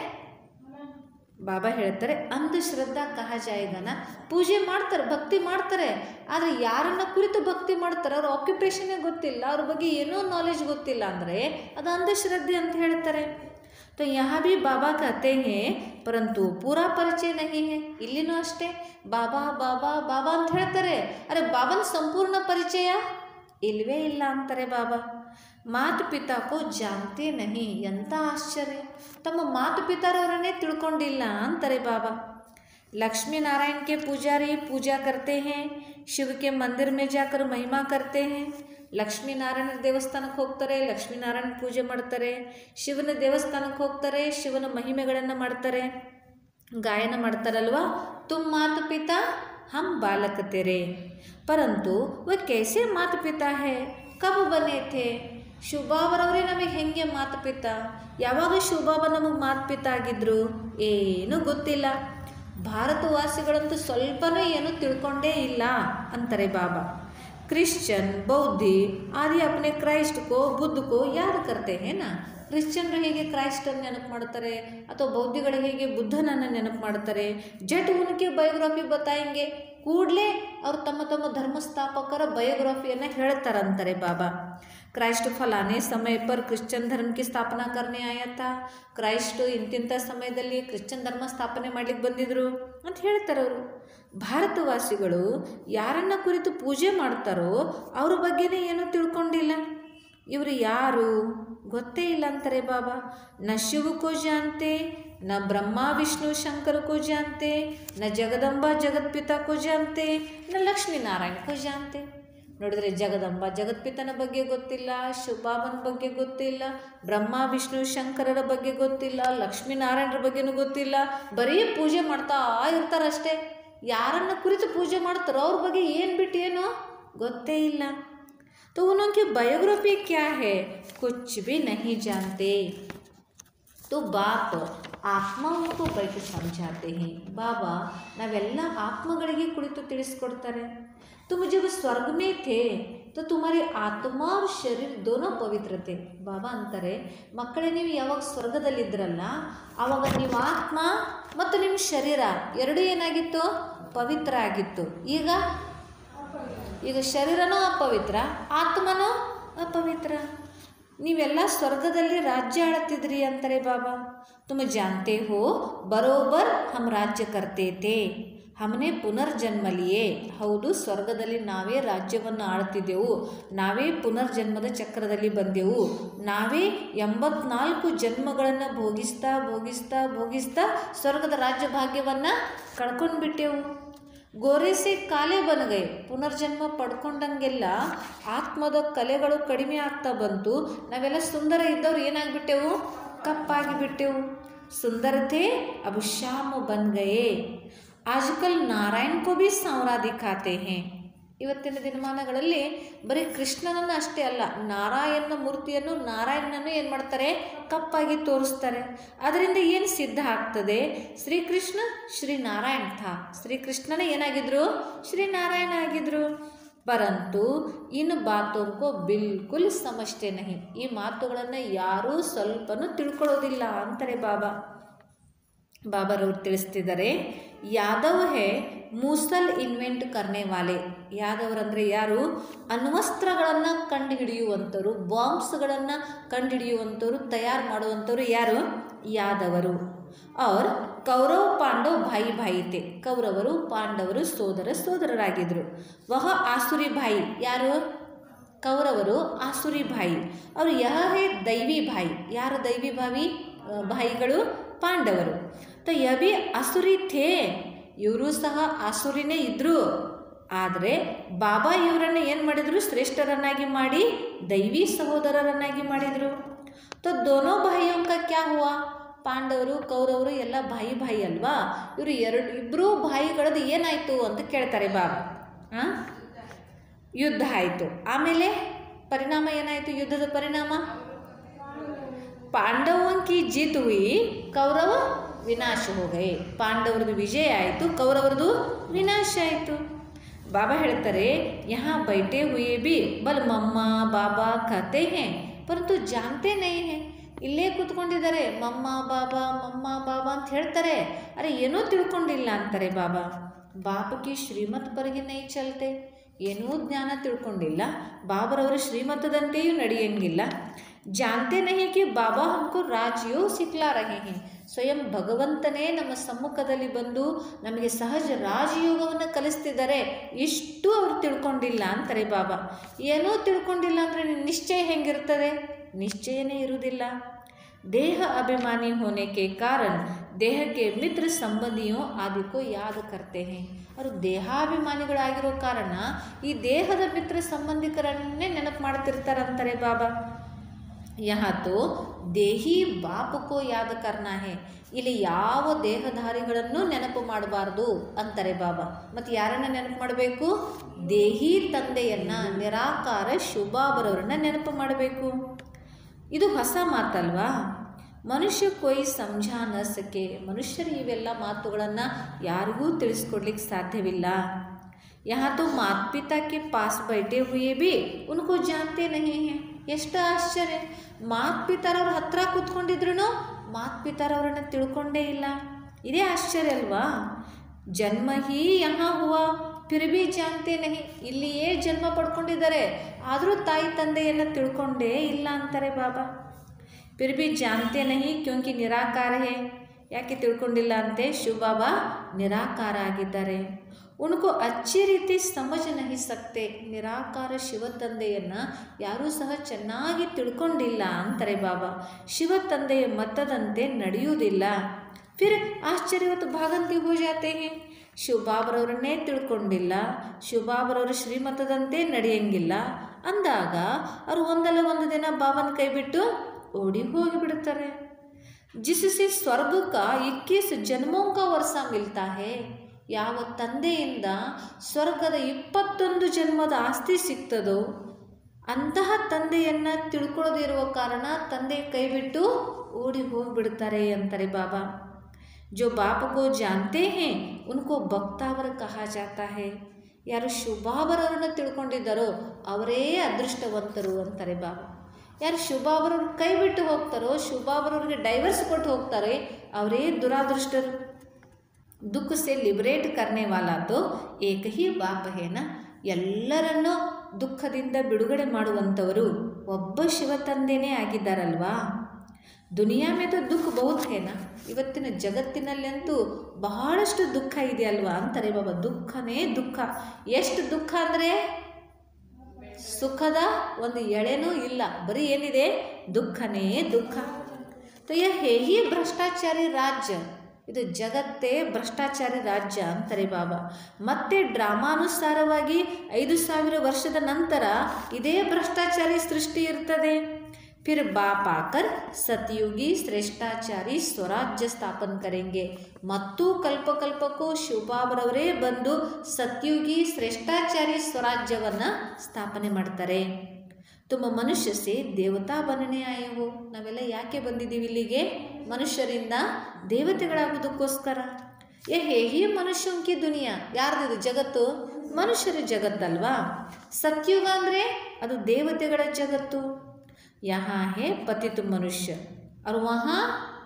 ಬಾಬಾ ಹೇಳ್ತಾರೆ ಅಂಧಶ್ರದ್ಧಾ ಕಹ ಜಾಯಗನ ಪೂಜೆ ಮಾಡ್ತಾರೆ ಭಕ್ತಿ ಮಾಡ್ತಾರೆ ಆದರೆ ಯಾರನ್ನ ಕುರಿತು ಭಕ್ತಿ ಮಾಡ್ತಾರೆ ಅವ್ರ ಆಕ್ಯುಪೇಷನ್ನೇ ಗೊತ್ತಿಲ್ಲ ಅವ್ರ ಬಗ್ಗೆ ಏನೂ ನಾಲೆಜ್ ಗೊತ್ತಿಲ್ಲ ಅಂದರೆ ಅದು ಅಂಧಶ್ರದ್ಧೆ ಅಂತ ಹೇಳ್ತಾರೆ तो यहाँ भी बाबा कहते हैं परंतु पूरा ಪರಿಚಯ नहीं है ಇಲ್ಲಿನೂ ಅಷ್ಟೇ ಬಾಬಾ ಬಾಬಾ ಬಾಬಾ ಅಂತ ಹೇಳ್ತಾರೆ ಅರೆ ಬಾಬನ ಸಂಪೂರ್ಣ ಪರಿಚಯ ಇಲ್ವೇ ಇಲ್ಲ ಅಂತಾರೆ ಬಾಬಾ ಮಾತು ಪಿತಾಕೋ ಜಾನ್ತೆ ನಹಿ ಎಂಥ ಆಶ್ಚರ್ಯ ತಮ್ಮ ಮಾತು ಪಿತಾರವರನ್ನೇ ತಿಳ್ಕೊಂಡಿಲ್ಲ ಅಂತಾರೆ ಬಾಬಾ लक्ष्मी नारायण के पुजारी पूजा करते हैं शिव के मंदिर में जाकर महिमा करते हैं ಲಕ್ಷ್ಮೀ ನಾರಾಯಣ ದೇವಸ್ಥಾನಕ್ಕೆ ಹೋಗ್ತಾರೆ ಲಕ್ಷ್ಮೀನಾರಾಯಣ ಪೂಜೆ ಮಾಡ್ತಾರೆ ಶಿವನ ದೇವಸ್ಥಾನಕ್ಕೆ ಹೋಗ್ತಾರೆ ಶಿವನ ಮಹಿಮೆಗಳನ್ನು ಮಾಡ್ತಾರೆ ಗಾಯನ ಮಾಡ್ತಾರಲ್ವಾ ತುಮ್ ಮಾತು ಪಿತಾ ಹಮ್ ಬಾಲಕ ತೆರೆ ಪರಂತು ವ कैसे ಮಾತು ಪಿತಾ ಹೇ ಕಬ್ ಬನೆ ಥೇ ಶಿವಬಾಬರವರೇ ನಮಗೆ ಹೆಂಗೆ ಮಾತು ಪಿತ ಯಾವಾಗ ಶಿವಬಾಬಾ ನಮಗೆ ಮಾತು ಪಿತ ಆಗಿದ್ರು ಏನೂ ಗೊತ್ತಿಲ್ಲ ಭಾರತವಾಸಿಗಳಂತೂ ಸ್ವಲ್ಪನೂ ಏನೂ ತಿಳ್ಕೊಂಡೇ ಇಲ್ಲ ಅಂತಾರೆ ಬಾಬಾ क्रिश्चियन बौद्धि आदि अपने क्राइस्ट को बुद्ध को याद करते हैं ना ಕ್ರಿಶ್ಚಿಯನ್ರು ಹೇಗೆ ಕ್ರೈಸ್ಟನ್ನು ನೆನಪು ಮಾಡ್ತಾರೆ ಅಥವಾ ಬೌದ್ಧಿಗಳು ಹೇಗೆ ಬುದ್ಧನನ್ನು ನೆನಪು ಮಾಡ್ತಾರೆ ಜಟ್ ಉನಕ್ಕೆ ಬಯೋಗ್ರಫಿ ಬತಾಯಂಗೆ ಕೂಡಲೇ ಅವ್ರು ತಮ್ಮ ತಮ್ಮ ಧರ್ಮಸ್ಥಾಪಕರ ಬಯೋಗ್ರಫಿಯನ್ನು ಹೇಳ್ತಾರಂತಾರೆ ಬಾಬಾ ಕ್ರೈಸ್ಟ್ ಫಲಾನೆ ಸಮಯ ಪರ್ ಕ್ರಿಶ್ಚಿಯನ್ ಧರ್ಮ ಕಿ ಸ್ಥಾಪನಾ ಕರ್ನೆ ಆಯಾ था ಕ್ರೈಸ್ಟ್ ಇಂತಿಂಥ ಸಮಯದಲ್ಲಿ ಕ್ರಿಶ್ಚಿಯನ್ ಧರ್ಮ ಸ್ಥಾಪನೆ ಮಾಡ್ಲಿಕ್ಕೆ ಬಂದಿದ್ರು ಅಂತ ಹೇಳ್ತಾರೆ ಅವರು ಭಾರತವಾಸಿಗಳು ಯಾರನ್ನ ಕುರಿತು ಪೂಜೆ ಮಾಡ್ತಾರೋ ಅವ್ರ ಬಗ್ಗೆನೇ ಏನೂ ತಿಳ್ಕೊಂಡಿಲ್ಲ ಇವರು ಯಾರು ಗೊತ್ತೇ ಇಲ್ಲ ಅಂತಾರೆ ಬಾಬಾ ನ ಶಿವ ಕೋ ಜಾನ್ತೆ ನ ಬ್ರಹ್ಮ ವಿಷ್ಣು ಶಂಕರ ಕೋ ಜಾನ್ತೆ ನ ಜಗದಂಬ ಜಗತ್ಪಿತಾ ಕೋ ಜಾನ್ತೆ ನ ಲಕ್ಷ್ಮೀನಾರಾಯಣ ಕೋ ಜಾನ್ತೆ ನೋಡಿದ್ರೆ ಜಗದಂಬ ಜಗತ್ಪಿತನ ಬಗ್ಗೆ ಗೊತ್ತಿಲ್ಲ ಶಿವಬಾಬನ ಬಗ್ಗೆ ಗೊತ್ತಿಲ್ಲ ಬ್ರಹ್ಮ ವಿಷ್ಣು ಶಂಕರರ ಬಗ್ಗೆ ಗೊತ್ತಿಲ್ಲ ಲಕ್ಷ್ಮೀನಾರಾಯಣರ ಬಗ್ಗೆನೂ ಗೊತ್ತಿಲ್ಲ ಬರೀ ಪೂಜೆ ಮಾಡ್ತಾ ಇರ್ತಾರಷ್ಟೇ ಯಾರನ್ನ ಕುರಿತು ಪೂಜೆ ಮಾಡ್ತಾರೋ ಅವ್ರ ಬಗ್ಗೆ ಏನು ಬಿಟ್ಟು ಏನೋ ಗೊತ್ತೇ ಇಲ್ಲ तो उनकी बायोग्राफी क्या है कुछ भी नहीं जानते तो बाप ಆತ್ಮಾओं को बैठ समझाते हैं ಬಾಬಾ ನಾವೆಲ್ಲ ಆತ್ಮಗಳಿಗೆ ಕುಳಿತು ತಿಳಿಸ್ಕೊಡ್ತಾರೆ तुम जब स्वर्ग में थे तो तुम्हारी आत्मा और शरीर दोनों पवित्र थे ಬಾಬಾ ಅಂತಾರೆ ಮಕ್ಕಳೇ ನೀವು ಯಾವಾಗ ಸ್ವರ್ಗದಲ್ಲಿದ್ದರಲ್ಲ ಆವಾಗ ನಿಮ್ಮ ಆತ್ಮ ಮತ್ತು ನಿಮ್ಮ ಶರೀರ ಎರಡೂ ಏನಾಗಿತ್ತು ಪವಿತ್ರ ಆಗಿತ್ತು ಈಗ ಈಗ ಶರೀರನೂ ಅಪವಿತ್ರ ಆತ್ಮನೂ ಅಪವಿತ್ರ ನೀವೆಲ್ಲ ಸ್ವರ್ಗದಲ್ಲಿ ರಾಜ್ಯ ಆಳುತ್ತಿದ್ರಿ ಅಂತಾರೆ ಬಾಬಾ ತುಮ ಜಾನ್ತೆ ಹೋ ಬರೋಬರ್ ಹಮ್ ರಾಜ್ಯ ಕರ್ತೆ ತೇ ಹಮನೆ ಪುನರ್ಜನ್ಮ ಲಿಯೇ ಹೌದು ಸ್ವರ್ಗದಲ್ಲಿ ನಾವೇ ರಾಜ್ಯವನ್ನು ಆಳ್ತಿದ್ದೆವು ನಾವೇ ಪುನರ್ಜನ್ಮದ ಚಕ್ರದಲ್ಲಿ ಬಂದೆವು ನಾವೇ ಎಂಬತ್ನಾಲ್ಕು ಜನ್ಮಗಳನ್ನು ಭೋಗಿಸ್ತಾ ಭೋಗಿಸ್ತಾ ಭೋಗಿಸ್ತಾ ಸ್ವರ್ಗದ ರಾಜ್ಯ ಭಾಗ್ಯವನ್ನು ಕಳ್ಕೊಂಡು ಬಿಟ್ಟೆವು ಗೋರೆಸೆ ಕಾಲೇ ಬನಗೈ ಪುನರ್ಜನ್ಮ ಪಡ್ಕೊಂಡಂಗೆಲ್ಲ ಆತ್ಮದ ಕಲೆಗಳು ಕಡಿಮೆ ಆಗ್ತಾ ಬಂತು ನಾವೆಲ್ಲ ಸುಂದರ ಇದ್ದವ್ರು ಏನಾಗ್ಬಿಟ್ಟೆವು ಕಪ್ಪಾಗಿ ಬಿಟ್ಟೆವು ಸುಂದರತೆ ಅಬ್ ಶ್ಯಾಮ ಬನ್ ಗಯೇ ಆಜ್ಕಲ್ ನಾರಾಯಣ್ ಕೋ ಭಿ ಸಾವ್ರಾ ದಿಖಾತೆ ಹೇ ಇವತ್ತಿನ ದಿನಮಾನಗಳಲ್ಲಿ ಬರೀ ಕೃಷ್ಣನನ್ನು ಅಷ್ಟೇ ಅಲ್ಲ ನಾರಾಯಣ ಮೂರ್ತಿಯನ್ನು ನಾರಾಯಣನನ್ನು ಏನು ಮಾಡ್ತಾರೆ ಕಪ್ಪಾಗಿ ತೋರಿಸ್ತಾರೆ ಅದರಿಂದ ಏನು ಸಿದ್ಧ ಆಗ್ತದೆ ಶ್ರೀಕೃಷ್ಣ ಶ್ರೀನಾರಾಯಣ ಥಾ ಶ್ರೀಕೃಷ್ಣನೇ ಏನಾಗಿದ್ರು ಶ್ರೀನಾರಾಯಣ ಆಗಿದ್ರು ಪರಂತು ಇನ್ ಬಾತೋಂಕೋ ಬಿಲ್ಕುಲ್ ಸಮಷ್ಟೇ ನಹಿ ಈ ಮಾತುಗಳನ್ನು ಯಾರೂ ಸ್ವಲ್ಪನೂ ತಿಳ್ಕೊಳ್ಳೋದಿಲ್ಲ ಅಂತಾರೆ ಬಾಬಾ ಬಾಬಾರವ್ರು ತಿಳಿಸ್ತಿದ್ದಾರೆ ಯಾದವ್ ಹೇ ಮೂಸಲ್ ಇನ್ವೆಂಟ್ ಕರ್ನೆ ವಾಲೆ ಯಾದವರಂದರೆ ಯಾರು ಅಣ್ವಸ್ತ್ರಗಳನ್ನು ಕಂಡುಹಿಡಿಯುವಂಥವ್ರು ಬಾಂಬ್ಸ್ಗಳನ್ನು ಕಂಡುಹಿಡಿಯುವಂಥವ್ರು ತಯಾರು ಮಾಡುವಂಥವ್ರು ಯಾರು ಯಾದವರು ಅವ್ರ ಕೌರವ ಪಾಂಡವ್ ಭಾಯಿ ಭಾಯಿತೆ ಕೌರವರು ಪಾಂಡವರು ಸೋದರ ಸೋದರರಾಗಿದ್ದರು ವಹ ಆಸುರಿ ಭಾಯಿ ಯಾರು ಕೌರವರು ಆಸುರಿ ಭಾಯಿ ಅವರು ಯಾರೇ ದೈವಿ ಭಾಯಿ ಯಾರು ದೈವಿ ಭಾವಿ ಆ, ಭಾಯಿಗಳು ಪಾಂಡವರು ತ ಯಬಿ ಅಸುರಿ ಥೇ ಇವರು ಸಹ ಆಸುರಿನೇ ಇದ್ದರು ಆದರೆ ಬಾಬಾ ಇವರನ್ನು ಏನು ಮಾಡಿದರು ಶ್ರೇಷ್ಠರನ್ನಾಗಿ ಮಾಡಿ ದೈವಿ ಸಹೋದರರನ್ನಾಗಿ ಮಾಡಿದರು ತ ದೋನೋ ಭಾಯಿಯಂಕ ಕ್ಯಾ ಹುವಾ ಪಾಂಡವರು ಕೌರವರು ಎಲ್ಲ ಭಾಯಿ ಭಾಯಿ ಅಲ್ವಾ ಇವರು ಎರಡು ಇಬ್ಬರೂ ಭಾಯಿಗಳದ್ದು ಏನಾಯಿತು ಅಂತ ಕೇಳ್ತಾರೆ ಬಾಬಾ ಹಾಂ ಯುದ್ಧ ಆಯಿತು ಆಮೇಲೆ ಪರಿಣಾಮ ಏನಾಯಿತು ಯುದ್ಧದ ಪರಿಣಾಮ ಪಾಂಡವನ್ ಕಿ ಜೀತ್ ಹುಯಿ ಕೌರವ ವಿನಾಶ ಹೋಗೈ ಪಾಂಡವರದು ವಿಜಯ ಆಯಿತು ಕೌರವರದು ವಿನಾಶ ಆಯಿತು ಬಾಬಾ ಹೇಳ್ತಾರೆ ಯಹಾ ಬೈಟೆ ಹುಯೇ ಬಿ ಬಲ್ ಮಮ್ಮ ಬಾಬಾ ಕತೆ ಹೇ ಪರಂತು ಜಾನ್ತೆ ನೈ ಹೇ ಇಲ್ಲೇ ಕೂತ್ಕೊಂಡಿದ್ದಾರೆ ಮಮ್ಮ ಬಾಬಾ ಮಮ್ಮ ಬಾಬಾ ಅಂತ ಹೇಳ್ತಾರೆ ಅರೆ ಏನೂ ತಿಳ್ಕೊಂಡಿಲ್ಲ ಅಂತಾರೆ ಬಾಬಾ ಬಾಪಕಿ ಶ್ರೀಮತ್ ಪರಗೆ ನೈ ಚಲ್ತೆ ಏನೂ ಜ್ಞಾನ ತಿಳ್ಕೊಂಡಿಲ್ಲ ಬಾಬರವರ ಶ್ರೀಮತದಂತೆಯೂ ನಡೆಯಂಗಿಲ್ಲ ಜಾನ್ತೆ ನಹಿ ಕಿ ಬಾಬಾ ಹಮ್ಕೋ ರಾಜಯೋಗ ಸಿಕ್ಲಾ ರಹೆ ಹೇ ಸ್ವಯಂ ಭಗವಂತನೇ ನಮ್ಮ ಸಮ್ಮುಖದಲ್ಲಿ ಬಂದು ನಮಗೆ ಸಹಜ ರಾಜಯೋಗವನ್ನು ಕಲಿಸ್ತಿದ್ದಾರೆ ಇಷ್ಟು ಅವ್ರು ತಿಳ್ಕೊಂಡಿಲ್ಲ ಅಂತಾರೆ ಬಾಬಾ ಏನೂ ತಿಳ್ಕೊಂಡಿಲ್ಲ ಅಂದರೆ ನಿಶ್ಚಯ ಹೆಂಗಿರ್ತದೆ ನಿಶ್ಚಯನೇ ಇರುವುದಿಲ್ಲ ದೇಹ ಅಭಿಮಾನಿ होने के कारण ದೇಹ के ಮಿತ್ರ ಸಂಬಂಧಿಯೋ ಆದಿಕೋ ಯಾದ ಕರ್ತೆ ಹೇ ಅವರು ದೇಹಾಭಿಮಾನಿಗಳಾಗಿರೋ ಕಾರಣ ಈ ದೇಹದ ಮಿತ್ರ ಸಂಬಂಧಿಕರನ್ನೇ ನೆನಪು ಮಾಡ್ತಿರ್ತಾರಂತಾರೆ ಬಾಬಾ ಯಹ ತೋ ದೇಹಿ ಬಾಪಕೋ ಯಾದ ಕರ್ನ ಹೇ ಇಲ್ಲಿ ಯಾವ ದೇಹಧಾರಿಗಳನ್ನು ನೆನಪು ಮಾಡಬಾರ್ದು ಅಂತಾರೆ ಬಾಬಾ ಮತ್ತು ಯಾರನ್ನ ನೆನಪು ಮಾಡಬೇಕು ದೇಹಿ ತಂದೆಯನ್ನ ನಿರಾಕಾರ ಶುಭಾಬರವರನ್ನ ನೆನಪು ಮಾಡಬೇಕು ಇದು ಹೊಸ ಮಾತಲ್ವಾ ಮನುಷ್ಯ ಕೊಯ್ ಸಮझा ನ ಸಕೆ ಮನುಷ್ಯರು ಇವೆಲ್ಲ ಮಾತುಗಳನ್ನು ಯಾರಿಗೂ ತಿಳಿಸ್ಕೊಡ್ಲಿಕ್ಕೆ ಸಾಧ್ಯವಿಲ್ಲ यहाँ तो माता पिता के पास बैठे हुए भी उनको जानते नहीं हैं ಎಷ್ಟು ಆಶ್ಚರ್ಯ ಮಾತ್ ಪಿತಾರವ್ರ ಹತ್ರ ಕೂತ್ಕೊಂಡಿದ್ರು ಮಾತ್ ಪಿತಾರವ್ರನ್ನ ತಿಳ್ಕೊಂಡೇ ಇಲ್ಲ ಇದೇ ಆಶ್ಚರ್ಯ ಅಲ್ವಾ ಜನ್ಮ ಹಿ ಯಹಾ ಹುವಾ ಫಿರ್ ಭಿ ಜಾನ್ತೆ ನಹಿ ಇಲ್ಲಿಯೇ ಜನ್ಮ ಪಡ್ಕೊಂಡಿದ್ದಾರೆ ಆದರೂ ತಾಯಿ ತಂದೆಯನ್ನು ತಿಳ್ಕೊಂಡೇ ಇಲ್ಲ ಅಂತಾರೆ ಬಾಬಾ ಫಿರ್ ಭಿ ಜಾನ್ತೆ ನಹಿ ಕ್ಯೋಂಕಿ ನಿರಾಕಾರ ಹೇ ಯಾಕೆ ತಿಳ್ಕೊಂಡಿಲ್ಲ ಅಂತೆ ಶಿವಬಾಬಾ ನಿರಾಕಾರ ಆಗಿದ್ದಾರೆ ಉಣ್ಕೋ ಅಚ್ಚಿ ರೀತಿ ಸಮಜ ನಹಿ ಸಕ್ತೆ ನಿರಾಕಾರ ಶಿವ ತಂದೆಯನ್ನು ಯಾರೂ ಸಹ ಚೆನ್ನಾಗಿ ತಿಳ್ಕೊಂಡಿಲ್ಲ ಅಂತಾರೆ ಬಾಬಾ ಶಿವ ತಂದೆಯ ಮತದಂತೆ ನಡೆಯುವುದಿಲ್ಲ ಫಿರ್ ಆಶ್ಚರ್ಯವತ್ತು ಭಾಗಂತಿ ಹೋ ಜಾತೆ ಹೇ ಶಿವಬಾಬರವರನ್ನೇ ತಿಳ್ಕೊಂಡಿಲ್ಲ ಶಿವಬಾಬರವರ ಶ್ರೀಮತದಂತೆ ನಡೆಯಂಗಿಲ್ಲ ಅಂದಾಗ ಅವರು ಒಂದಲ್ಲ ಒಂದು ದಿನ ಬಾಬನ ಕೈ ಬಿಟ್ಟು ಓಡಿ ಹೋಗಿಬಿಡುತ್ತಾರೆ जिससे स्वर्ग का इक्कीस जन्मों का वर्ष मिलता है ಯಾವ ತಂದೆಯಿಂದ ಸ್ವರ್ಗದ ಇಪ್ಪತ್ತೊಂದು ಜನ್ಮದ ಆಸ್ತಿ ಸಿಗ್ತದೋ ಅಂತಹ ತಂದೆಯನ್ನು ತಿಳ್ಕೊಳ್ಳದೇ ಇರುವ ಕಾರಣ ತಂದೆ ಕೈ ಬಿಟ್ಟು ಓಡಿ ಹೋಗಿಬಿಡ್ತಾರೆ ಅಂತಾರೆ ಬಾಬಾ जो बाप को जानते हैं उनको ಭಕ್ತಾವರ ಕಹಾ ಜಾತಾ है ಯಾರು ಶುಭಾವರರನ್ನು ತಿಳ್ಕೊಂಡಿದ್ದಾರೋ ಅವರೇ ಅದೃಷ್ಟವಂತರು ಅಂತಾರೆ ಬಾಬಾ ಯಾರು ಶುಭಾವರವ್ರ ಕೈ ಬಿಟ್ಟು ಹೋಗ್ತಾರೋ ಶುಭಾವರವ್ರಿಗೆ ಡೈವರ್ಸ್ ಕೊಟ್ಟು ಹೋಗ್ತಾರೆ ಅವರೇ ದುರಾದೃಷ್ಟರು ದುಃಖ ಸೆ ಲಿಬರೇಟ್ ಕರ್ನೆ ವಾಲಾ ತೋ ಏಕ ಹಿ ಬಾಪ ಹೇನ ಎಲ್ಲರನ್ನೂ ದುಃಖದಿಂದ ಬಿಡುಗಡೆ ಮಾಡುವಂಥವರು ಒಬ್ಬ ಶಿವತಂದೆನೇ ಆಗಿದ್ದಾರಲ್ವಾ ದುನಿಯಾ ಮೇ ತೋ ದುಃಖ ಬಹುತ್ ಹೇನ ಇವತ್ತಿನ ಜಗತ್ತಿನಲ್ಲಂತೂ ಬಹಳಷ್ಟು ದುಃಖ ಇದೆ ಅಲ್ವಾ ಅಂತಾರೆ ಬಾಬಾ ದುಃಖನೇ ದುಃಖ ಎಷ್ಟು ದುಃಖ ಅಂದರೆ ಸುಖದ ಒಂದು ಎಳೆನೂ ಇಲ್ಲ ಬರೀ ಏನಿದೆ ದುಃಖನೇ ದುಃಖ तो यह है ही ಭ್ರಷ್ಟಾಚಾರಿ ರಾಜ್ಯ ಇದು ಜಗತ್ತೇ ಭ್ರಷ್ಟಾಚಾರಿ ರಾಜ್ಯ ಅಂತಾರೆ ಬಾಬಾ ಮತ್ತೆ ಡ್ರಾಮಾನುಸಾರವಾಗಿ ಐದು ಸಾವಿರ ವರ್ಷದ ನಂತರ ಇದೇ ಭ್ರಷ್ಟಾಚಾರಿ ಸೃಷ್ಟಿ ಇರ್ತದೆ फिर बाप आकर सतयुगी श्रेष्ಠಾಚಾರಿ ಸ್ವರಾಜ್ಯ ಸ್ಥಾಪನ ಕರೆಂಗೆ ಮತ್ತು ಕಲ್ಪಕಲ್ಪಕ್ಕೂ ಶಿವಬಾಬರವರೇ ಬಂದು ಸತ್ಯುಗಿ ಶ್ರೇಷ್ಠಾಚಾರಿ ಸ್ವರಾಜ್ಯವನ್ನು ಸ್ಥಾಪನೆ ಮಾಡ್ತಾರೆ ತುಂಬ ಮನುಷ್ಯ ಸೇ ದೇವತಾ ಬನನೆ ಆಯವು ನಾವೆಲ್ಲ ಯಾಕೆ ಬಂದಿದ್ದೀವಿ ಇಲ್ಲಿಗೆ ಮನುಷ್ಯರಿಂದ ದೇವತೆಗಳಾಗೋದಕ್ಕೋಸ್ಕರ ಏ ಹೇಗೆ ಮನುಷ್ಯಂಕಿ ದುನಿಯಾ ಯಾರ್ದಿದು ಜಗತ್ತು ಮನುಷ್ಯರ ಜಗತ್ತಲ್ವಾ ಸತ್ಯುಗ ಅಂದರೆ ಅದು ದೇವತೆಗಳ ಜಗತ್ತು यहाँ है पतित मनुष्य और वहाँ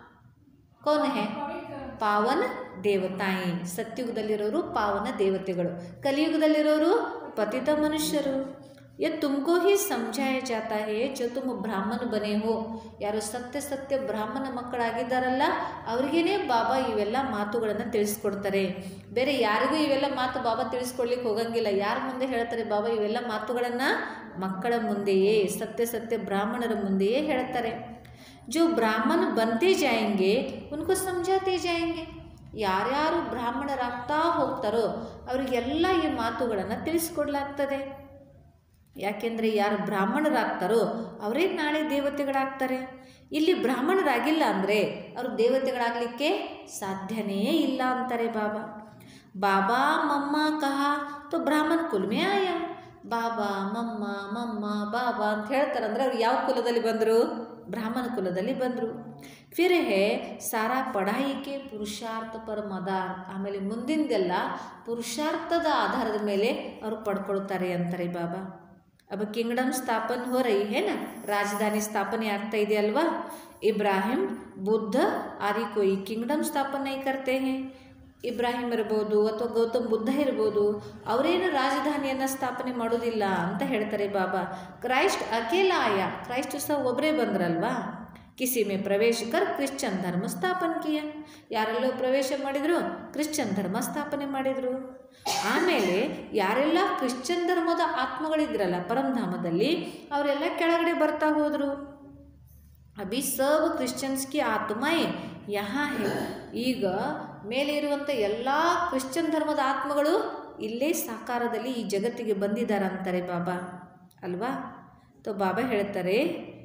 कौन है ಪಾವನ ದೇವತಾಯಿ ಸತ್ಯುಗದಲ್ಲಿರೋರು ಪಾವನ ದೇವತೆಗಳು ಕಲಿಯುಗದಲ್ಲಿರೋರು ಪತಿತ ಮನುಷ್ಯರು ये तुमको ही समझाया जाता है जो तुम ಬ್ರಾಹ್ಮಣ ಬನೆ ಹೋ ಯಾರು ಸತ್ಯ ಸತ್ಯ ಬ್ರಾಹ್ಮಣ ಮಕ್ಕಳಾಗಿದ್ದಾರಲ್ಲ ಅವ್ರಿಗೇನೆ ಬಾಬಾ ಇವೆಲ್ಲ ಮಾತುಗಳನ್ನು ತಿಳಿಸ್ಕೊಡ್ತಾರೆ ಬೇರೆ ಯಾರಿಗೂ ಇವೆಲ್ಲ ಮಾತು ಬಾಬಾ ತಿಳಿಸ್ಕೊಡ್ಲಿಕ್ಕೆ ಹೋಗಂಗಿಲ್ಲ ಯಾರ ಮುಂದೆ ಹೇಳ್ತಾರೆ ಬಾಬಾ ಇವೆಲ್ಲ ಮಾತುಗಳನ್ನು ಮಕ್ಕಳ ಮುಂದೆಯೇ ಸತ್ಯ ಸತ್ಯ ಬ್ರಾಹ್ಮಣರ ಮುಂದೆಯೇ ಹೇಳ್ತಾರೆ जो ब्राह्मण बनते जाएंगे उनको समझाते जाएंगे ಯಾರ್ಯಾರು ಬ್ರಾಹ್ಮಣರಾಗ್ತಾ ಹೋಗ್ತಾರೋ ಅವರಿಗೆಲ್ಲ ಈ ಮಾತುಗಳನ್ನು ತಿಳಿಸ್ಕೊಡ್ಲಾಗ್ತದೆ ಯಾಕೆಂದರೆ ಯಾರು ಬ್ರಾಹ್ಮಣರಾಗ್ತಾರೋ ಅವರೇ ನಾಳೆ ದೇವತೆಗಳಾಗ್ತಾರೆ ಇಲ್ಲಿ ಬ್ರಾಹ್ಮಣರಾಗಿಲ್ಲ ಅಂದರೆ ಅವರು ದೇವತೆಗಳಾಗಲಿಕ್ಕೆ ಸಾಧ್ಯನೇ ಇಲ್ಲ ಅಂತಾರೆ ಬಾಬಾ ಬಾಬಾ ಮಮ್ಮ ಕಹಾ ತೋ ಬ್ರಾಹ್ಮಣ ಕುಲ್ಮೆ ಆಯ ಬಾಬಾ ಮಮ್ಮ ಮಮ್ಮ ಬಾಬಾ ಅಂತ ಹೇಳ್ತಾರಂದ್ರೆ ಅವ್ರು ಯಾವ ಕುಲದಲ್ಲಿ ಬಂದರು ಬ್ರಾಹ್ಮಣ ಕುಲದಲ್ಲಿ ಬಂದರು ಫಿರ್ ಹೇ ಸಾರಾ ಪಢಾಯಿಕೆ ಪುರುಷಾರ್ಥ ಪರ ಮದಾರ್ ಆಮೇಲೆ ಮುಂದಿಂದೆಲ್ಲ ಪುರುಷಾರ್ಥದ ಆಧಾರದ ಮೇಲೆ ಅವರು ಪಡ್ಕೊಳ್ತಾರೆ ಅಂತಾರೆ ಬಾಬಾ अब किंगडम स्थापन हो रही है ना ರಾಜಧಾನಿ ಸ್ಥಾಪನೆ ಆಗ್ತಾ ಇದೆ ಅಲ್ವಾ ಇಬ್ರಾಹಿಂ ಬುದ್ಧ ಆದಿ कोई किंगडम ಸ್ಥಾಪನೆ नहीं करते हैं ಇಬ್ರಾಹಿಂ ಇರ್ಬೋದು ಅಥವಾ ಗೌತಮ್ ಬುದ್ಧ ಇರ್ಬೋದು ಅವರೇನು ರಾಜಧಾನಿಯನ್ನು ಸ್ಥಾಪನೆ ಮಾಡೋದಿಲ್ಲ ಅಂತ ಹೇಳ್ತಾರೆ ಬಾಬಾ ಕ್ರೈಸ್ಟ್ ಅಕೇಲ ಆಯ ಕ್ರೈಸ್ಟ್ ಸಹ ಒಬ್ಬರೇ ಬಂದ್ರಲ್ವಾ ಕಿಸಿ ಮೇ ಪ್ರವೇಶ ಕರ್ ಕ್ರಿಶ್ಚನ್ ಧರ್ಮ ಸ್ಥಾಪನೆ ಕಿಯ ಯಾರೆಲ್ಲೋ ಪ್ರವೇಶ ಮಾಡಿದ್ರು ಕ್ರಿಶ್ಚನ್ ಧರ್ಮ ಸ್ಥಾಪನೆ ಮಾಡಿದರು ಆಮೇಲೆ ಯಾರೆಲ್ಲ ಕ್ರಿಶ್ಚನ್ ಧರ್ಮದ ಆತ್ಮಗಳಿದ್ರಲ್ಲ ಪರಂಧಾಮದಲ್ಲಿ ಅವರೆಲ್ಲ ಕೆಳಗಡೆ ಬರ್ತಾ ಹೋದರು ಅಭಿ ಸಬ್ ಕ್ರಿಶ್ಚಿಯನ್ಸ್ ಕಿ ಆತ್ಮಯೇ ಯಹಾ ಹೇ ಈಗ ಮೇಲೆ ಇರುವಂಥ ಎಲ್ಲ ಕ್ರಿಶ್ಚಿಯನ್ ಧರ್ಮದ ಆತ್ಮಗಳು ಇಲ್ಲೇ ಸಾಕಾರದಲ್ಲಿ ಈ ಜಗತ್ತಿಗೆ ಬಂದಿದ್ದಾರೆ ಅಂತಾರೆ ಬಾಬಾ ಅಲ್ವಾ ತೋ ಬಾಬಾ ಹೇಳ್ತಾರೆ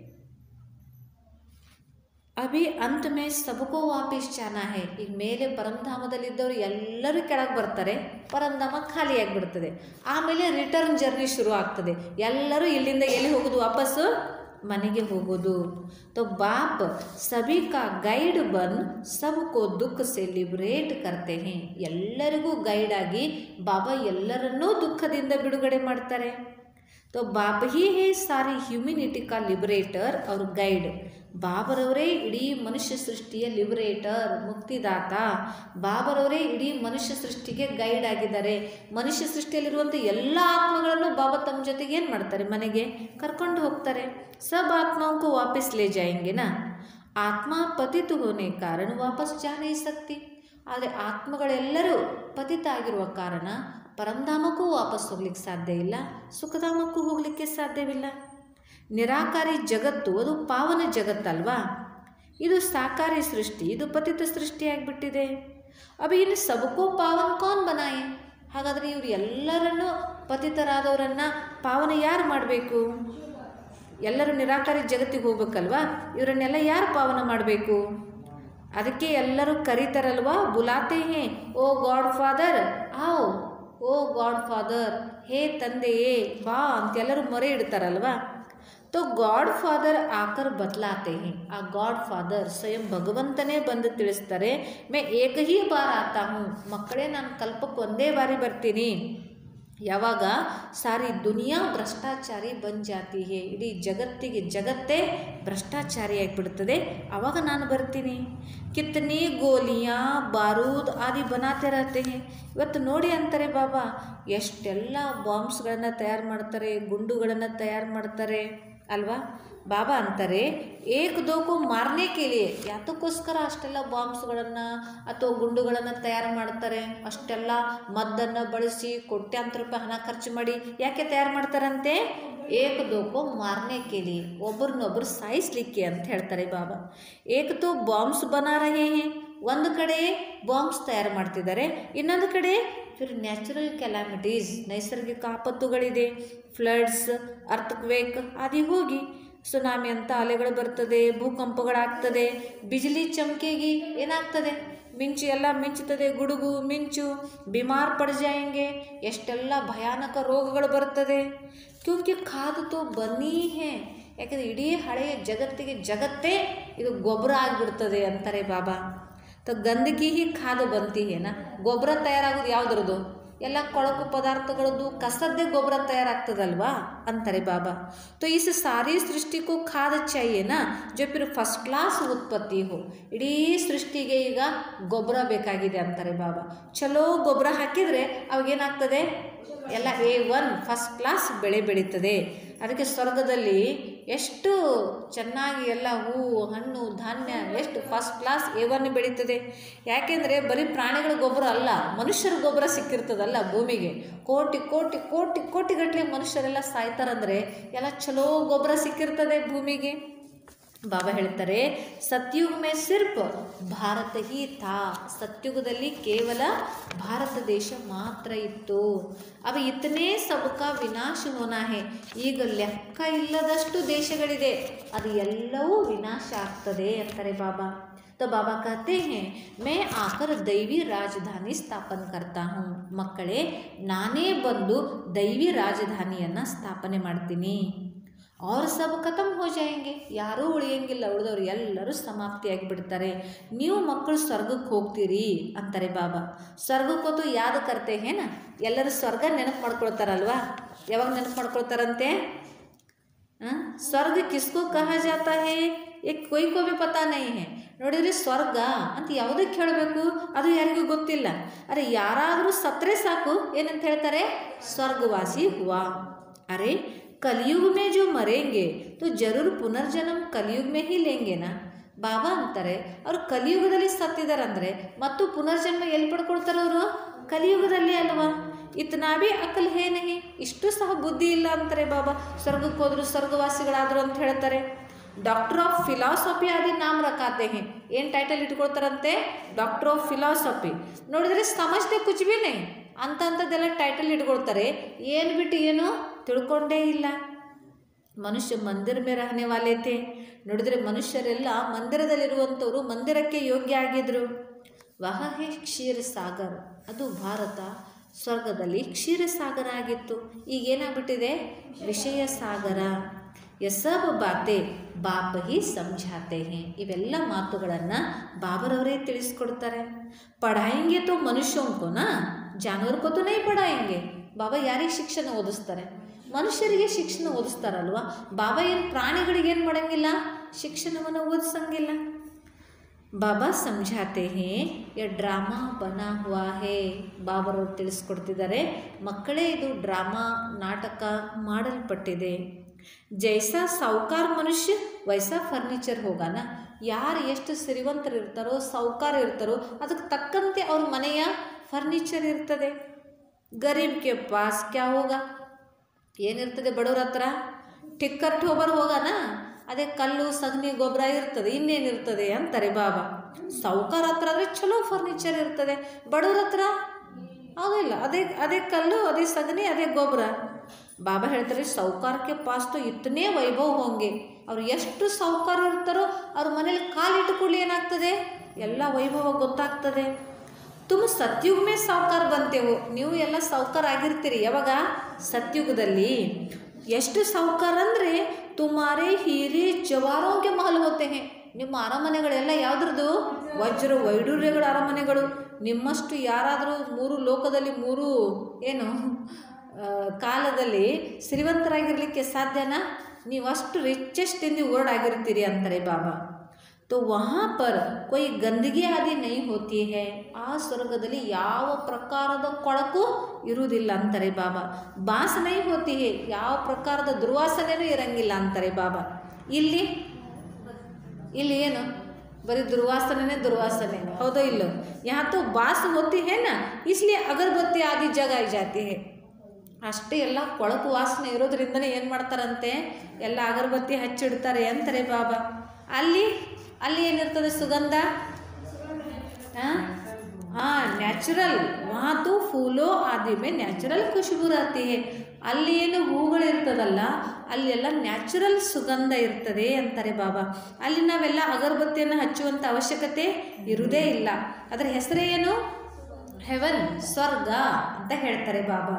ಅಭಿ ಅಂತ್ ಮೇ ಸಬಕೋ ವಾಪಸ್ ಜಾನಾ ಹೇ ಈಗ ಮೇಲೆ ಪರಂಧಾಮದಲ್ಲಿದ್ದವರು ಎಲ್ಲರೂ ಕೆಳಗೆ ಬರ್ತಾರೆ ಪರಂಧಾಮ ಖಾಲಿಯಾಗಿಬಿಡ್ತದೆ ಆಮೇಲೆ ರಿಟರ್ನ್ ಜರ್ನಿ ಶುರು ಆಗ್ತದೆ ಎಲ್ಲರೂ ಇಲ್ಲಿಂದ ಎಲ್ಲಿ ಹೋಗೋದು ವಾಪಸ್ಸು ಮನೆಗೆ ಹೋಗೋದು तो बाप सभी का ಗೈಡ್ ಬನ್ सबको ದುಃಖ ಸೆ ಲಿಬರೇಟ್ ಕರ್ತೆ ಹೇ ಎಲ್ಲರಿಗೂ ಗೈಡ್ ಆಗಿ ಬಾಬಾ ಎಲ್ಲರನ್ನೂ ದುಃಖದಿಂದ ಬಿಡುಗಡೆ ಮಾಡ್ತಾರೆ तो बाप ही है सारी ಹ್ಯುಮಿನಿಟಿ ಕಾ ಲಿಬರೇಟರ್ ಅವ್ರ ಗೈಡ್ ಬಾಬರವರೇ ಇಡೀ ಮನುಷ್ಯ ಸೃಷ್ಟಿಯ ಲಿಬರೇಟರ್ ಮುಕ್ತಿದಾತ ಬಾಬರವರೇ ಇಡೀ ಮನುಷ್ಯ ಸೃಷ್ಟಿಗೆ ಗೈಡ್ ಆಗಿದ್ದಾರೆ ಮನುಷ್ಯ ಸೃಷ್ಟಿಯಲ್ಲಿರುವಂಥ ಎಲ್ಲ ಆತ್ಮಗಳನ್ನು ಬಾಬಾ ತಮ್ಮ ಜೊತೆಗೆ ಏನು ಮಾಡ್ತಾರೆ ಮನೆಗೆ ಕರ್ಕೊಂಡು ಹೋಗ್ತಾರೆ ಸಬ್ ಆತ್ಮಾಂಕು ವಾಪಸ್ ಲೇ ಜಾಯಂಗೆ ನಾ ಆತ್ಮ ಪತಿತು ಹೋನೆ ಕಾರಣ ವಾಪಸ್ ಜಾ ನಹೀ ಸಕ್ತಿ ಆದರೆ ಆತ್ಮಗಳೆಲ್ಲರೂ ಪತಿತ ಆಗಿರುವ ಕಾರಣ ಪರಂಧಾಮಕ್ಕೂ ವಾಪಸ್ ಹೋಗ್ಲಿಕ್ಕೆ ಸಾಧ್ಯ ಇಲ್ಲ ಸುಖಧಾಮಕ್ಕೂ ಹೋಗಲಿಕ್ಕೆ ಸಾಧ್ಯವಿಲ್ಲ ನಿರಾಕಾರಿ ಜಗತ್ತು ಅದು ಪಾವನ ಜಗತ್ತಲ್ವಾ ಇದು ಸಾಕಾರಿ ಸೃಷ್ಟಿ ಇದು ಪತಿತ ಸೃಷ್ಟಿಯಾಗಿಬಿಟ್ಟಿದೆ ಅಭಿ ಇನ್ನು ಸಬಕೋ ಪಾವನ್ ಕೌನ್ ಬನಾಯೆ ಹಾಗಾದರೆ ಇವರು ಎಲ್ಲರನ್ನೂ ಪತಿತರಾದವರನ್ನು ಪಾವನ ಯಾರು ಮಾಡಬೇಕು ಎಲ್ಲರೂ ನಿರಾಕಾರಿ ಜಗತ್ತಿಗೆ ಹೋಗ್ಬೇಕಲ್ವಾ ಇವರನ್ನೆಲ್ಲ ಯಾರು ಪಾವನ ಮಾಡಬೇಕು ಅದಕ್ಕೆ ಎಲ್ಲರೂ ಕರೀತಾರಲ್ವಾ ಬುಲಾತೆ ಹೇ ಓ ಗಾಡ್ ಫಾದರ್ ಆವ್ ಓ ಗಾಡ್ ಫಾದರ್ ಹೇ ತಂದೆಯೇ ಬಾ ಅಂತೆಲ್ಲರೂ ಮೊರೆ ಇಡ್ತಾರಲ್ವಾ तो ಗಾಡ್ ಫಾದರ್ ಆಕರ್ ಬದಲಾತೆ ಹೇ ಆ ಗಾಡ್ ಫಾದರ್ ಸ್ವಯಂ ಭಗವಂತನೇ ಬಂದು ತಿಳಿಸ್ತಾರೆ ಮೇ ಏಕ ಹಿ ಬಾರ್ ಆತಾ ಹೂँ ಮಕ್ಕಳೇ ನಾನು ಕಲ್ಪಕ್ಕೆ ಒಂದೇ ಬಾರಿ ಬರ್ತೀನಿ ಯಾವಾಗ ಸಾರಿ ದುನಿಯಾ ಭ್ರಷ್ಟಾಚಾರಿ ಬಂದ್ ಜಾತಿ ಹೇ ಇಡೀ ಜಗತ್ತಿಗೆ ಜಗತ್ತೇ ಭ್ರಷ್ಟಾಚಾರಿ ಆಗಿಬಿಡ್ತದೆ ಆವಾಗ ನಾನು ಬರ್ತೀನಿ ಕಿತ್ತನೆ ಗೋಲಿಯಾ ಬಾರೂದ್ ಆದಿ ಬನಾತೆ ರಹತೆ ಹೇ ಇವತ್ತು ನೋಡಿ ಅಂತಾರೆ ಬಾಬಾ ಎಷ್ಟೆಲ್ಲ ಬಾಂಬ್ಸ್ಗಳನ್ನು ತಯಾರು ಮಾಡ್ತಾರೆ ಗುಂಡುಗಳನ್ನು ತಯಾರು ಮಾಡ್ತಾರೆ ಅಲ್ವಾ ಬಾಬಾ ಅಂತಾರೆ ಏಕ್ ದೋಕು ಮಾರನೇ ಕೇಳಿಯೇ ಯಾತಕ್ಕೋಸ್ಕರ ಅಷ್ಟೆಲ್ಲ ಬಾಂಬ್ಸ್ಗಳನ್ನು ಅಥವಾ ಗುಂಡುಗಳನ್ನು ತಯಾರು ಮಾಡ್ತಾರೆ ಅಷ್ಟೆಲ್ಲ ಮದ್ದನ್ನು ಬಳಸಿ ಕೋಟ್ಯಾಂತರ ರೂಪಾಯಿ ಹಣ ಖರ್ಚು ಮಾಡಿ ಯಾಕೆ ತಯಾರು ಮಾಡ್ತಾರಂತೆ ಏಕ್ ದೋಕೋ ಮಾರನೇ ಕೇಳಿ ಒಬ್ರನ್ನೊಬ್ರು ಸಾಯಿಸ್ಲಿಕ್ಕೆ ಅಂತ ಹೇಳ್ತಾರೆ ಬಾಬಾ ಏಕ್ ತೋ ಬಾಂಬ್ಸ್ ಬನಾ ರಹೇ ಹೇ ಒಂದು ಕಡೆ ಬಾಂಬ್ಸ್ ತಯಾರು ಮಾಡ್ತಿದ್ದಾರೆ ಇನ್ನೊಂದು ಕಡೆ ಫಿರ್ ನ್ಯಾಚುರಲ್ ಕೆಲಾಮಿಟೀಸ್ ನೈಸರ್ಗಿಕ ಆಪತ್ತುಗಳಿದೆ ಫ್ಲಡ್ಸ್ ಅರ್ಥಕ್ವೇಕ್ ಆದಿ ಹೋಗಿ ಸುನಾಮಿ ಅಂತ ಅಲೆಗಳು ಬರ್ತದೆ ಭೂಕಂಪಗಳಾಗ್ತದೆ ಬಿಜಿಲಿ ಚಮಕೆಗಿ ಏನಾಗ್ತದೆ ಮಿಂಚು ಎಲ್ಲ ಮಿಂಚುತ್ತದೆ ಗುಡುಗು ಮಿಂಚು ಬಿಮಾರ್ ಪಡ್ ಜಾಯಂಗೆ ಎಷ್ಟೆಲ್ಲ ಭಯಾನಕ ರೋಗಗಳು ಬರ್ತದೆ ಕ್ಯೂಂಕಿ ಖಾದು ತೋ ಬನ್ನಿ ಹೇ ಯಾಕಂದರೆ ಇಡೀ ಹಳೆಯ ಜಗತ್ತಿಗೆ ಜಗತ್ತೇ ಇದು ಗೊಬ್ಬರ ಆಗಿಬಿಡ್ತದೆ ಅಂತಾರೆ ಬಾಬಾ ತ ಗಂದಗಿ ಹಿ ಖಾದು ಬಂತಿ ಹೇನ ಗೊಬ್ಬರ ತಯಾರಾಗೋದು ಯಾವುದ್ರದ್ದು ಎಲ್ಲ ಕೊಳಕು ಪದಾರ್ಥಗಳದ್ದು ಕಸದ್ದೇ ಗೊಬ್ಬರ ತಯಾರಾಗ್ತದಲ್ವಾ ಅಂತಾರೆ ಬಾಬಾ तो इस सारी सृष्टि को खाद चाहिए ना जो फिर ಫಸ್ಟ್ ಕ್ಲಾಸ್ ಉತ್ಪತ್ತಿ ಹೋ ಇಡೀ ಸೃಷ್ಟಿಗೆ ಈಗ ಗೊಬ್ಬರ ಬೇಕಾಗಿದೆ ಅಂತಾರೆ ಬಾಬಾ ಚಲೋ ಗೊಬ್ಬರ ಹಾಕಿದರೆ ಅವಾಗೇನಾಗ್ತದೆ ಎಲ್ಲ ಎ ಒನ್ ಫಸ್ಟ್ ಕ್ಲಾಸ್ ಬೆಳೆ ಬೆಳೀತದೆ ಅದಕ್ಕೆ ಸ್ವರ್ಗದಲ್ಲಿ ಎಷ್ಟು ಚೆನ್ನಾಗಿ ಎಲ್ಲ ಹೂವು ಹಣ್ಣು ಧಾನ್ಯ ಎಷ್ಟು ಫಸ್ಟ್ ಕ್ಲಾಸ್ ಎ ಒನ್ ಬೆಳೀತದೆ ಯಾಕೆಂದರೆ ಬರೀ ಪ್ರಾಣಿಗಳ ಗೊಬ್ಬರ ಅಲ್ಲ ಮನುಷ್ಯರ ಗೊಬ್ಬರ ಸಿಕ್ಕಿರ್ತದಲ್ಲ ಭೂಮಿಗೆ ಕೋಟಿ ಕೋಟಿ ಕೋಟಿ ಕೋಟಿಗಟ್ಟಲೆ ಮನುಷ್ಯರೆಲ್ಲ ಸಾಯ್ತಾರಂದರೆ ಎಲ್ಲ ಚಲೋ ಗೊಬ್ಬರ ಸಿಕ್ಕಿರ್ತದೆ ಭೂಮಿಗೆ ಬಾಬಾ ಹೇಳ್ತಾರೆ ಸತ್ಯುಗ್ ಮೇ ಸಿರ್ಫ್ ಭಾರತ ಹಿ ಥಾ ಸತ್ಯುಗದಲ್ಲಿ ಕೇವಲ ಭಾರತ ದೇಶ ಮಾತ್ರ ಇತ್ತು ಅವ ಇತನೇ ಸಬಕ ವಿನಾಶ ಹೋನಾ ಹೇ ಈಗ ಲೆಕ್ಕ ಇಲ್ಲದಷ್ಟು ದೇಶಗಳಿದೆ ಅದು ಎಲ್ಲವೂ ವಿನಾಶ ಆಗ್ತದೆ ಅಂತಾರೆ ಬಾಬಾ तो बाबा कहते हैं मैं आकर दैवी ರಾಜಧಾನಿ ಸ್ಥಾಪನೆ करता हूँ ಮಕ್ಕಳೇ ನಾನೇ ಬಂದು ದೈವಿ ರಾಜಧಾನಿಯನ್ನು ಸ್ಥಾಪನೆ ಮಾಡ್ತೀನಿ ಅವ್ರು ಸಬ್ ಖತಮ್ ಹೋ ಜಾಯಂಗೆ ಯಾರೂ ಉಳಿಯಂಗಿಲ್ಲ ಉಳಿದವ್ರು ಎಲ್ಲರೂ ಸಮಾಪ್ತಿಯಾಗಿ ಬಿಡ್ತಾರೆ ನೀವು ಮಕ್ಕಳು ಸ್ವರ್ಗಕ್ಕೆ ಹೋಗ್ತೀರಿ ಅಂತಾರೆ ಬಾಬಾ ಸ್ವರ್ಗಕ್ಕೆ ಹೋತು ಯಾವ್ದು ಕರ್ತೆ ಹೇನ ಎಲ್ಲರೂ ಸ್ವರ್ಗ ನೆನಪು ಮಾಡ್ಕೊಳ್ತಾರಲ್ವಾ ಯಾವಾಗ ನೆನಪು ಮಾಡ್ಕೊಳ್ತಾರಂತೆ हाँ? स्वर्ग किसको कहा जाता है ये कोई को भी पता नहीं है ನೋಡಿದ್ರೆ ಸ್ವರ್ಗ ಅಂತ ಯಾವುದಕ್ಕೆ ಹೇಳಬೇಕು ಅದು ಯಾರಿಗೂ ಗೊತ್ತಿಲ್ಲ ಅರೆ ಯಾರಾದರೂ ಸತ್ತರೆ ಸಾಕು ಏನಂತ ಹೇಳ್ತಾರೆ ಸ್ವರ್ಗವಾಸಿ ಹುವಾ ಅರೆ ಕಲಿಯುಗ ಮೇ ಜೋ ಮರೆಂಗೆ तो ಜರೂರ್ ಪುನರ್ಜನ್ಮ ಕಲಿಯುಗ ಮೇ ಹಿ ಲೇಂಗೆನಾ ಬಾಬಾ ಅಂತಾರೆ ಅವರು ಕಲಿಯುಗದಲ್ಲಿ ಸತ್ತಿದಾರಂದ್ರೆ ಮತ್ತು ಪುನರ್ಜನ್ಮ ಎಲ್ಲಿ ಪಡ್ಕೊಳ್ತಾರೆ ಅವರು ಕಲಿಯುಗದಲ್ಲಿ ಅಲ್ವಾ ಇತನಾ ಬಿ ಅಕಲ್ ಹೇ ನಹಿ ಇಷ್ಟು ಸಹ ಬುದ್ಧಿ ಇಲ್ಲ ಅಂತಾರೆ ಬಾಬಾ ಸ್ವರ್ಗಕ್ಕೆ ಹೋದ್ರು ಸ್ವರ್ಗವಾಸಿಗಳಾದ್ರು ಅಂತ ಹೇಳ್ತಾರೆ ಡಾಕ್ಟರ್ ಆಫ್ ಫಿಲಾಸಫಿ ಆದಿ ನಾಮ್ ರಕಾತೆ ಹೇ ಏನು ಟೈಟಲ್ ಇಟ್ಕೊಳ್ತಾರಂತೆ ಡಾಕ್ಟರ್ ಆಫ್ ಫಿಲಾಸಫಿ ನೋಡಿದ್ರೆ ಸಮಜ್ದೆ ಕುಚ್ ಬಿ ನೈ ಅಂತ ಅಂಥದ್ದೆಲ್ಲ ಟೈಟಲ್ ಇಟ್ಕೊಳ್ತಾರೆ ಏನು ಬಿಟ್ಟು ಏನು ತಿಳ್ಕೊಂಡೇ ಇಲ್ಲ ಮನುಷ್ಯ ಮಂದಿರ ಮೇ ರಹನೆ ವಾಲೆ ಥೇ ನೋಡಿದ್ರೆ ಮನುಷ್ಯರೆಲ್ಲ ಮಂದಿರದಲ್ಲಿರುವಂಥವ್ರು ಮಂದಿರಕ್ಕೆ ಯೋಗ್ಯ ಆಗಿದ್ರು ವಹ ಹೇ ಕ್ಷೀರ ಸಾಗರ್ ಅದು ಭಾರತ ಸ್ವರ್ಗದಲ್ಲಿ ಕ್ಷೀರ ಸಾಗರ ಆಗಿತ್ತು ಈಗೇನಾಗ್ಬಿಟ್ಟಿದೆ ವಿಷಯ ಸಾಗರ ಯಸಬ್ ಬಾತೆ ಬಾಪ ಹಿ ಸಮझाते हैं ಇವೆಲ್ಲ ಮಾತುಗಳನ್ನು ಬಾಬರವರೇ ತಿಳಿಸ್ಕೊಡ್ತಾರೆ ಪढ़ाएंगे तो ಮನುಷ್ಯೋं को ना ಜಾನುವಾರು को तो नहीं ಪढ़ाएंगे ಬಾಬಾ ಯಾರಿಗೆ ಶಿಕ್ಷಣ ಓದಿಸ್ತಾರೆ ಮನುಷ್ಯರಿಗೆ ಶಿಕ್ಷಣ ಓದಿಸ್ತಾರಲ್ವಾ ಬಾಬಾ ಏನು ಪ್ರಾಣಿಗಳಿಗೆ ಏನು ಮಾಡಂಗಿಲ್ಲ ಶಿಕ್ಷಣವನ್ನು ಓದಿಸಂಗಿಲ್ಲ ಬಾಬಾ ಸಮझाते हैं ये ಡ್ರಾಮಾ ಬನಾ ಹುವಾ ಹೇ ಬಾಬರವ್ರು ತಿಳಿಸ್ಕೊಡ್ತಿದ್ದಾರೆ ಮಕ್ಕಳೇ ಇದು ಡ್ರಾಮಾ ನಾಟಕ ಮಾಡಲ್ಪಟ್ಟಿದೆ ಜೈಸಾ ಸಾವುಕಾರ ಮನುಷ್ಯ ವೈಸಾ ಫರ್ನಿಚರ್ ಹೋಗಾನ ಯಾರು ಎಷ್ಟು ಸಿರಿವಂತರು ಇರ್ತಾರೋ ಸಾವುಕಾರ ಇರ್ತಾರೋ ಅದಕ್ಕೆ ತಕ್ಕಂತೆ ಅವ್ರ ಮನೆಯ ಫರ್ನಿಚರ್ ಇರ್ತದೆ ಗರೀಬ್ ಕೆ ಪಾಸ್ ಕ್ಯಾ ಹೋಗ ಏನಿರ್ತದೆ ಬಡವ್ರ ಹತ್ರ ಟಿಕ್ಕರ್ ಠೋಬರ್ ಹೋಗನ ಅದೇ ಕಲ್ಲು ಸಗಣಿ ಗೊಬ್ಬರ ಇರ್ತದೆ ಇನ್ನೇನಿರ್ತದೆ ಅಂತಾರೆ ಬಾಬಾ ಸಾವುಕಾರ ಹತ್ರ ಆದರೆ ಚಲೋ ಫರ್ನಿಚರ್ ಇರ್ತದೆ ಬಡವ್ರ ಹತ್ರ ಅದಿಲ್ಲ ಅದೇ ಅದೇ ಕಲ್ಲು ಅದೇ ಸಗಣಿ ಅದೇ ಗೊಬ್ಬರ ಬಾಬಾ ಹೇಳ್ತಾರೆ ಸಾವುಕಾರಕ್ಕೆ ಪಾಸ್ತು ಇತ್ತನೇ ವೈಭವ ಹೋಂಗೆ ಅವ್ರು ಎಷ್ಟು ಸಾವುಕಾರ ಇರ್ತಾರೋ ಅವ್ರ ಮನೇಲಿ ಕಾಲಿಟ್ಟು ಕೂಡಲೇ ಏನಾಗ್ತದೆ ಎಲ್ಲ ವೈಭವ ಗೊತ್ತಾಗ್ತದೆ ತುಮ್ ಸತ್ಯುಗ ಮೇ ಸಾವುಕಾರ ಬಂತೆವು ನೀವು ಎಲ್ಲ ಸಾವುಕಾರ ಆಗಿರ್ತೀರಿ ಯಾವಾಗ ಸತ್ಯುಗದಲ್ಲಿ ಎಷ್ಟು ಸಾವುಕಾರ ಅಂದರೆ ತುಮಾರೇ ಹೀರೆ ಜವಾರೋಗ್ಯ ಮಹಲ್ ಹೋತೆ ಹೇ ನಿಮ್ಮ ಅರಮನೆಗಳೆಲ್ಲ ಯಾವುದ್ರದ್ದು ವಜ್ರ ವೈಡೂರ್ಯಗಳ ಅರಮನೆಗಳು ನಿಮ್ಮಷ್ಟು ಯಾರಾದರೂ ಮೂರು ಲೋಕದಲ್ಲಿ ಮೂರು ಏನು ಆ, ಕಾಲದಲ್ಲಿ ಶ್ರೀಮಂತರಾಗಿರಲಿಕ್ಕೆ ಸಾಧ್ಯನಾ ನೀವು ಅಷ್ಟು ರಿಚೆಸ್ಟ್ ಇನ್ ದಿ ವರ್ಡ್ ಆಗಿರ್ತೀರಿ ಅಂತಾರೆ ಬಾಬಾ तो वहाँ पर कोई ಗಂದಗಿ ಆದಿ ನೈ ಹೋತಿ ಹೇ ಆ ಸ್ವರ್ಗದಲ್ಲಿ ಯಾವ ಪ್ರಕಾರದ ಕೊಳಕು ಇರುವುದಿಲ್ಲ ಅಂತಾರೆ ಬಾಬಾ ಬಾಸ್ ನೈ ಹೋತಿ ಹೇ ಯಾವ ಪ್ರಕಾರದ ದುರ್ವಾಸನೆನೂ ಇರಂಗಿಲ್ಲ ಅಂತಾರೆ ಬಾಬಾ ಇಲ್ಲಿ ಇಲ್ಲಿ ಏನು ಬರೀ ದುರ್ವಾಸನೆ ದುರ್ವಾಸನೆ ಹೌದೋ ಇಲ್ಲೋ यहाँ तो बास होती है ना इसलिए अगरबत्ती आदि जगाई जाती है ಅಷ್ಟೇ ಎಲ್ಲ ಕೊಳಕು ವಾಸನೆ ಇರೋದ್ರಿಂದನೇ ಏನು ಮಾಡ್ತಾರಂತೆ ಎಲ್ಲ ಅಗರಬತ್ತಿ ಹಚ್ಚಿಡ್ತಾರೆ ಅಂತಾರೆ ಬಾಬಾ ಅಲ್ಲಿ ಅಲ್ಲಿ ಏನಿರ್ತದೆ ಸುಗಂಧ ಹಾಂ ನ್ಯಾಚುರಲ್ ವहाँ तो फूलो आदि में ನ್ಯಾಚುರಲ್ ಖುಷ್ಬು रहती है ಅಲ್ಲಿ ಏನು ಹೂಗಳಿರ್ತದಲ್ಲ ಅಲ್ಲೆಲ್ಲ ನ್ಯಾಚುರಲ್ ಸುಗಂಧ ಇರ್ತದೆ ಅಂತಾರೆ ಬಾಬಾ ಅಲ್ಲಿ ನಾವೆಲ್ಲ ಅಗರಬತ್ತಿಯನ್ನು ಹಚ್ಚುವಂಥ ಅವಶ್ಯಕತೆ ಇರುವುದೇ ಇಲ್ಲ ಅದರ ಹೆಸರೇ ಏನು ಹೆವನ್ ಸ್ವರ್ಗ ಅಂತ ಹೇಳ್ತಾರೆ ಬಾಬಾ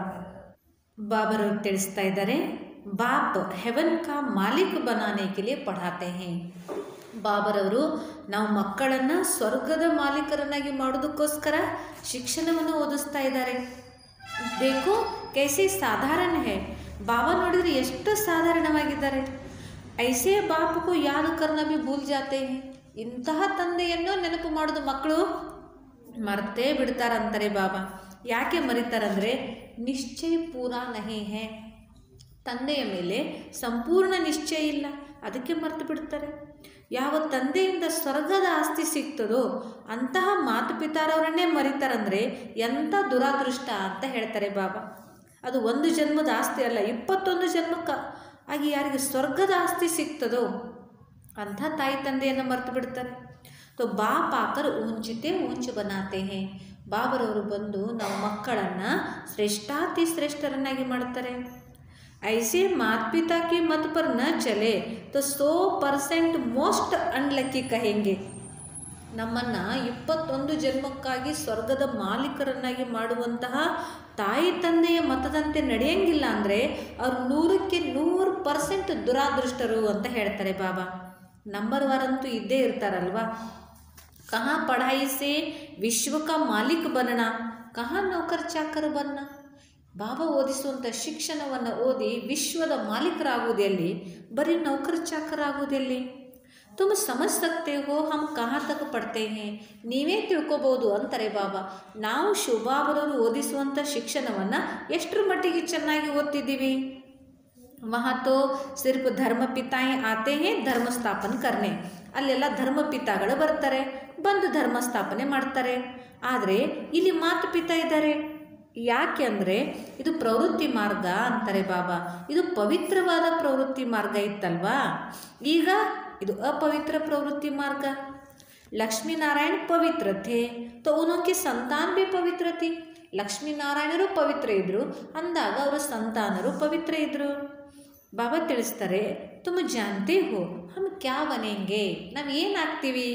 ಬಾಬರವರು ತಿಳಿಸ್ತಾ ಇದ್ದಾರೆ ಬಾಪ್ ಹೆವನ್ ಕಾ ಮಾಲೀಕ್ ಬನಾನೆ ಕೆ ಲಿಯೆ ಪಢಾತೆ ಹೇ ಬಾಬರವರು ನಾವು ಮಕ್ಕಳನ್ನು ಸ್ವರ್ಗದ ಮಾಲೀಕರನ್ನಾಗಿ ಮಾಡೋದಕ್ಕೋಸ್ಕರ ಶಿಕ್ಷಣವನ್ನು ಓದಿಸ್ತಾ ಇದ್ದಾರೆ ಬೇಕು ಕೈಸೆ ಸಾಧಾರಣ ಹೇ ಬಾಬಾ ನೋಡಿದರೆ ಎಷ್ಟು ಸಾಧಾರಣವಾಗಿದ್ದಾರೆ ಐಸೆ ಬಾಪು ಯಾದ ಕರ್ನ ಬಿ ಭೂಲ್ ಜಾತೆ ಹೇ ಇಂತಹ ತಂದೆಯನ್ನು ನೆನಪು ಮಾಡೋದು ಮಕ್ಕಳು ಮರ್ತೇ ಬಿಡ್ತಾರಂತಾರೆ ಬಾಬಾ ಯಾಕೆ ಮರಿತಾರಂದರೆ ನಿಶ್ಚಯ ಪೂರಾ ನಹಿ ಹೇ ತಂದೆಯ ಮೇಲೆ ಸಂಪೂರ್ಣ ನಿಶ್ಚಯ ಇಲ್ಲ ಅದಕ್ಕೆ ಮರೆತು ಬಿಡ್ತಾರೆ ಯಾವ ತಂದೆಯಿಂದ ಸ್ವರ್ಗದ ಆಸ್ತಿ ಸಿಗ್ತದೋ ಅಂತಹ ಮಾತು ಪಿತಾರವರನ್ನೇ ಮರಿತಾರಂದರೆ ಎಂಥ ದುರಾದೃಷ್ಟ ಅಂತ ಹೇಳ್ತಾರೆ ಬಾಬಾ ಅದು ಒಂದು ಜನ್ಮದ ಆಸ್ತಿ ಅಲ್ಲ ಇಪ್ಪತ್ತೊಂದು ಜನ್ಮಕ್ಕೆ ಆಗಿ ಯಾರಿಗೆ ಸ್ವರ್ಗದ ಆಸ್ತಿ ಸಿಗ್ತದೋ ಅಂಥ ತಾಯಿ ತಂದೆಯನ್ನು ಮರೆತು ಬಿಡ್ತಾರೆ ತೋ ಬಾಪ್ ಆಕರ್ ಊಂಚಿತೆ ಊಂಚು ಬನಾತೆ ಹೇ ಬಾಬರವರು ಬಂದು ನಾವು ಮಕ್ಕಳನ್ನು ಶ್ರೇಷ್ಠಾತಿ ಶ್ರೇಷ್ಠರನ್ನಾಗಿ ಮಾಡ್ತಾರೆ ऐसे माता पिता के मत पर न चले तो सौ परसेंट मोस्ट अनलकी कहेंगे ನಮ್ಮನ್ನು ಇಪ್ಪತ್ತೊಂದು ಜನ್ಮಕ್ಕಾಗಿ ಸ್ವರ್ಗದ ಮಾಲೀಕರನ್ನಾಗಿ ಮಾಡುವಂತಹ ತಾಯಿ ತಂದೆಯ ಮತದಂತೆ ನಡೆಯಂಗಿಲ್ಲ ಅಂದರೆ ಅವ್ರು ನೂರಕ್ಕೆ ನೂರು ಪರ್ಸೆಂಟ್ ದುರಾದೃಷ್ಟರು ಅಂತ ಹೇಳ್ತಾರೆ ಬಾಬಾ ನಂಬರ್ ವಾರ್ ಅಂತೂ ಇದ್ದೇ ಇರ್ತಾರಲ್ವಾ ಕಹಾ ಪढ़ाई से ವಿಶ್ವ का ಮಾಲೀಕ್ बनना ಕಹಾ ನೌಕರ್ ಚಾಕರ್ ಬನ್ನ ಬಾಬಾ ಓದಿಸುವಂಥ ಶಿಕ್ಷಣವನ್ನು ಓದಿ ವಿಶ್ವದ ಮಾಲೀಕರಾಗುವುದೆಲ್ಲಿ ಬರೀ ನೌಕರ ಚಾಕರಾಗುವುದೆಲ್ಲಿ ತುಮ್ ಸಮಜ್ ಸಕ್ತೆ ಹೋ ಹಮ್ ಕಹಾ ತಕ ಪಡ್ತೇ ಹೇ ನೀವೇ ತಿಳ್ಕೊಬೋದು ಅಂತಾರೆ ಬಾಬಾ ನಾವು ಶಿವಬಾಬರವರು ಓದಿಸುವಂಥ ಶಿಕ್ಷಣವನ್ನು ಎಷ್ಟರ ಮಟ್ಟಿಗೆ ಚೆನ್ನಾಗಿ ಓದ್ತಿದ್ದೀವಿ ವहाँ तो ಸಿರ್ಫ್ ಧರ್ಮ ಪಿತಾಯೇ ಆತೆ ಹೇ ಧರ್ಮ ಸ್ಥಾಪನೆ ಕರ್ನೆ ಅಲ್ಲೆಲ್ಲ ಧರ್ಮ ಪಿತಾಗಳು ಬರ್ತಾರೆ ಬಂದು ಧರ್ಮ ಸ್ಥಾಪನೆ ಮಾಡ್ತಾರೆ ಆದರೆ ಇಲ್ಲಿ ಮಾತು ಪಿತಾ ಇದ್ದಾರೆ ಯಾಕೆ ಅಂದರೆ ಇದು ಪ್ರವೃತ್ತಿ ಮಾರ್ಗ ಅಂತಾರೆ ಬಾಬಾ ಇದು ಪವಿತ್ರವಾದ ಪ್ರವೃತ್ತಿ ಮಾರ್ಗ ಇತ್ತಲ್ವಾ ಈಗ ಇದು ಅಪವಿತ್ರ ಪ್ರವೃತ್ತಿ ಮಾರ್ಗ ಲಕ್ಷ್ಮೀನಾರಾಯಣ ಪವಿತ್ರ ಥೇ ತೋ ಉನೋಕೆ ಸಂತಾನ ಭಿ ಪವಿತ್ರ ಥಿ ಲಕ್ಷ್ಮೀನಾರಾಯಣರು ಪವಿತ್ರ ಇದ್ದರು ಅಂದಾಗ ಅವರ ಸಂತಾನರು ಪವಿತ್ರ ಇದ್ದರು ಬಾಬಾ ತಿಳಿಸ್ತಾರೆ ತುಮ ಜಾನ್ತೆ ಹೋ ಹಮ್ ಕ್ಯಾ ಬನೆಂಗೆ ನಾವು ಏನಾಗ್ತೀವಿ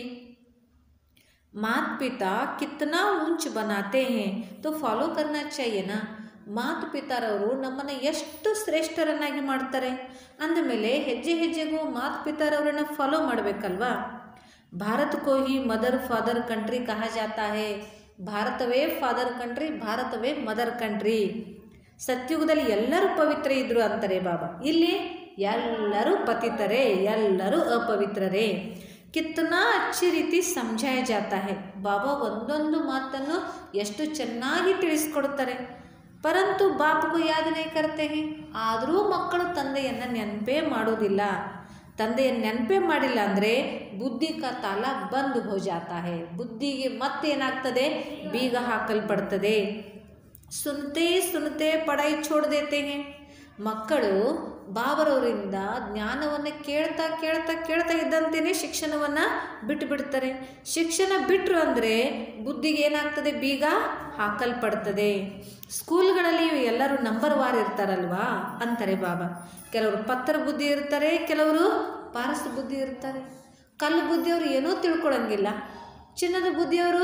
मात पिता कितना ऊंच बनाते हैं तो ಫಾಲೋ करना चाहिए ना ಮಾತು ಪಿತಾರವರು ನಮ್ಮನ್ನು ಎಷ್ಟು ಶ್ರೇಷ್ಠರನ್ನಾಗಿ ಮಾಡ್ತಾರೆ ಅಂದಮೇಲೆ ಹೆಜ್ಜೆ ಹೆಜ್ಜೆಗೂ ಮಾತು ಪಿತಾರವರನ್ನು ಫಾಲೋ ಮಾಡಬೇಕಲ್ವಾ ಭಾರತ್ ಕೋ ಹಿ ಮದರ್ ಫಾದರ್ ಕಂಟ್ರಿ ಕಹ ಜಾತಾ ಹೇ ಭಾರತವೇ ಫಾದರ್ ಕಂಟ್ರಿ ಭಾರತವೇ ಮದರ್ ಕಂಟ್ರಿ ಸತ್ಯುಗದಲ್ಲಿ ಎಲ್ಲರೂ ಪವಿತ್ರ ಇದ್ರು ಅಂತಾರೆ ಬಾಬಾ ಇಲ್ಲಿ ಎಲ್ಲರೂ ಪತಿತರೇ ಎಲ್ಲರೂ ಅಪವಿತ್ರರೇ ಕಿತ್ತನಾ ಅಚ್ಚಿ ರೀತಿ ಸಮझाया जाता है ಬಾಬಾ ಒಂದೊಂದು ಮಾತನ್ನು ಎಷ್ಟು ಚೆನ್ನಾಗಿ ತಿಳಿಸ್ಕೊಡ್ತಾರೆ ಪರಂತು ಬಾಪಗೂ ಯಾದ್ ನೈ ಕರ್ತೆ ಹೇ ಆದರೂ ಮಕ್ಕಳು ತಂದೆಯನ್ನು ನೆನಪೇ ಮಾಡೋದಿಲ್ಲ ತಂದೆಯನ್ನು ನೆನಪೇ ಮಾಡಿಲ್ಲ ಅಂದರೆ ಬುದ್ಧಿ ಕ ತಾಲ ಬಂದ್ ಹೋ ಜಾತಾ ಹೇ ಬುದ್ಧಿಗೆ ಮತ್ತೇನಾಗ್ತದೆ ಬೀಗ ಹಾಕಲ್ಪಡ್ತದೆ ಸುನ್ತೆ ಸುನ್ತೆ ಪಡಾಯಿ ಛೋಡ್ ದೇತೆ ಹೇ ಮಕ್ಕಳು ಬಾಬರವರಿಂದ ಜ್ಞಾನವನ್ನು ಕೇಳ್ತಾ ಕೇಳ್ತಾ ಕೇಳ್ತಾ ಇದ್ದಂತೆಯೇ ಶಿಕ್ಷಣವನ್ನು ಬಿಟ್ಟು ಬಿಡ್ತಾರೆ ಶಿಕ್ಷಣ ಬಿಟ್ಟರು ಅಂದರೆ ಬುದ್ಧಿಗೆ ಏನಾಗ್ತದೆ ಬೀಗ ಹಾಕಲ್ಪಡ್ತದೆ ಸ್ಕೂಲ್ಗಳಲ್ಲಿ ಎಲ್ಲರೂ ನಂಬರ್ ವಾರ್ ಇರ್ತಾರಲ್ವಾ ಅಂತಾರೆ ಬಾಬಾ ಕೆಲವರು ಪತ್ರ ಬುದ್ಧಿ ಇರ್ತಾರೆ ಕೆಲವರು ಪಾರಸ ಬುದ್ಧಿ ಇರ್ತಾರೆ ಕಲ್ಲು ಬುದ್ಧಿಯವರು ಏನೂ ತಿಳ್ಕೊಳಂಗಿಲ್ಲ ಚಿನ್ನದ ಬುದ್ಧಿಯವರು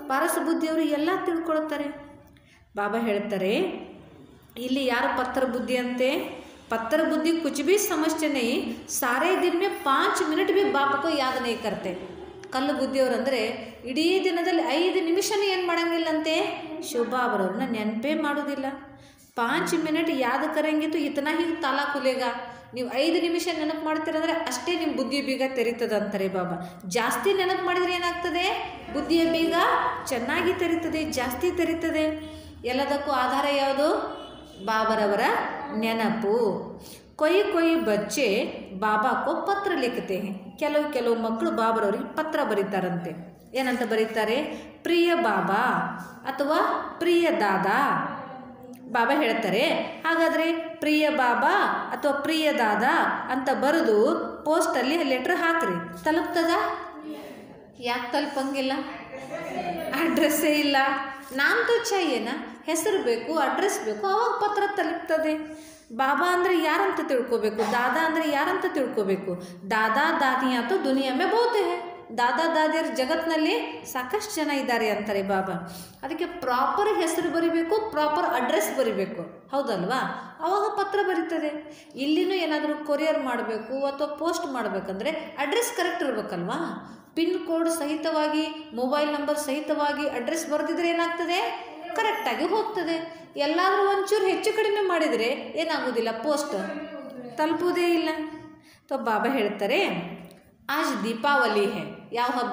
ಪಾರಸ ಬುದ್ಧಿಯವರು ಎಲ್ಲ ತಿಳ್ಕೊಳ್ತಾರೆ ಬಾಬಾ ಹೇಳ್ತಾರೆ ಇಲ್ಲಿ ಯಾರು ಪತ್ತರ ಬುದ್ಧಿ ಅಂತೆ पत्थर बुद्धि कुछ भी समझते नहीं सारे दिन में पाँच मिनट भी बाप को याद नहीं करते ಕಲ್ಲು ಬುದ್ಧಿಯವರಂದರೆ ಇಡೀ ದಿನದಲ್ಲಿ ಐದು ನಿಮಿಷನೂ ಏನು ಮಾಡಂಗಿಲ್ಲಂತೆ ಶಿವಬಾಬರವ್ರನ್ನ ನೆನಪೇ ಮಾಡೋದಿಲ್ಲ ಪಾಂಚ್ ಮಿನಿಟ್ ಯಾದ ಕರಂಗಿತ್ತು ಇತನ ಹಿಂಗೆ ತಾಲ ಕುಲೇಗ ನೀವು ಐದು ನಿಮಿಷ ನೆನಪು ಮಾಡ್ತೀರಂದ್ರೆ ಅಷ್ಟೇ ನಿಮ್ಮ ಬುದ್ಧಿ ಬೀಗ ತೆರೀತದೆ ಅಂತಾರೆ ಬಾಬಾ ಜಾಸ್ತಿ ನೆನಪು ಮಾಡಿದ್ರೆ ಏನಾಗ್ತದೆ ಬುದ್ಧಿಯ ಬೀಗ ಚೆನ್ನಾಗಿ ತೆರೀತದೆ ಜಾಸ್ತಿ ತೆರೀತದೆ ಎಲ್ಲದಕ್ಕೂ ಆಧಾರ ಯಾವುದು ಬಾಬರವರ ನೆನಪು ಕೊಯ್ ಕೊಯ್ ಬಚ್ಚೆ ಬಾಬಾಕೋ ಪತ್ರ ಲಿಖತೆ ಹೇ ಕೆಲವು ಕೆಲವು ಮಕ್ಕಳು ಬಾಬರವ್ರಿಗೆ ಪತ್ರ ಬರೀತಾರಂತೆ ಏನಂತ ಬರೀತಾರೆ ಪ್ರಿಯ ಬಾಬಾ ಅಥವಾ ಪ್ರಿಯ ದಾದಾ ಬಾಬಾ ಹೇಳ್ತಾರೆ ಹಾಗಾದರೆ ಪ್ರಿಯ ಬಾಬಾ ಅಥವಾ ಪ್ರಿಯ ದಾದಾ ಅಂತ ಬರೆದು ಪೋಸ್ಟಲ್ಲಿ ಲೆಟ್ರ್ ಹಾಕ್ರಿ ತಲುಪ್ತದ ಯಾಕೆ ತಲುಪಂಗಿಲ್ಲ ಅಡ್ರೆಸ್ಸೇ ಇಲ್ಲ ನಾಮ್ ತೋ ಚಾಹಿಯೇನಾ ಹೆಸರು ಬೇಕು ಅಡ್ರೆಸ್ ಬೇಕು ಅವಾಗ ಪತ್ರ ತಲುಪ್ತದೆ ಬಾಬಾ ಅಂದರೆ ಯಾರಂತ ತಿಳ್ಕೊಬೇಕು ದಾದಾ ಅಂದರೆ ಯಾರಂತ ತಿಳ್ಕೊಬೇಕು ದಾದಾ ದಾದಿ ಅಂತೂ ದುನಿಯಾ ಮೇ ಬಹುತೆ ಹೇ ದಾದಾ ದಾದಿಯರು ಜಗತ್ತಿನಲ್ಲಿ ಸಾಕಷ್ಟು ಜನ ಇದ್ದಾರೆ ಅಂತಾರೆ ಬಾಬಾ ಅದಕ್ಕೆ ಪ್ರಾಪರ್ ಹೆಸರು ಬರಿಬೇಕು ಪ್ರಾಪರ್ ಅಡ್ರೆಸ್ ಬರಿಬೇಕು ಹೌದಲ್ವಾ ಅವಾಗ ಪತ್ರ ಬರೀತದೆ ಇಲ್ಲಿನೂ ಏನಾದರೂ ಕೊರಿಯರ್ ಮಾಡಬೇಕು ಅಥವಾ ಪೋಸ್ಟ್ ಮಾಡಬೇಕಂದ್ರೆ ಅಡ್ರೆಸ್ ಕರೆಕ್ಟ್ ಇರಬೇಕಲ್ವಾ ಪಿನ್ ಕೋಡ್ ಸಹಿತವಾಗಿ ಮೊಬೈಲ್ ನಂಬರ್ ಸಹಿತವಾಗಿ ಅಡ್ರೆಸ್ ಬರೆದಿದ್ರೆ ಏನಾಗ್ತದೆ ಕರೆಕ್ಟಾಗಿ ಹೋಗ್ತದೆ ಎಲ್ಲಾದರೂ ಒಂಚೂರು ಹೆಚ್ಚು ಕಡಿಮೆ ಮಾಡಿದರೆ ಏನಾಗೋದಿಲ್ಲ ಪೋಸ್ಟ್ ತಲುಪುವುದೇ ಇಲ್ಲ ತೊ ಬಾಬಾ ಹೇಳ್ತಾರೆ ಆಜ್ ದೀಪಾವಳಿ ಹೇ ಯಾವ ಹಬ್ಬ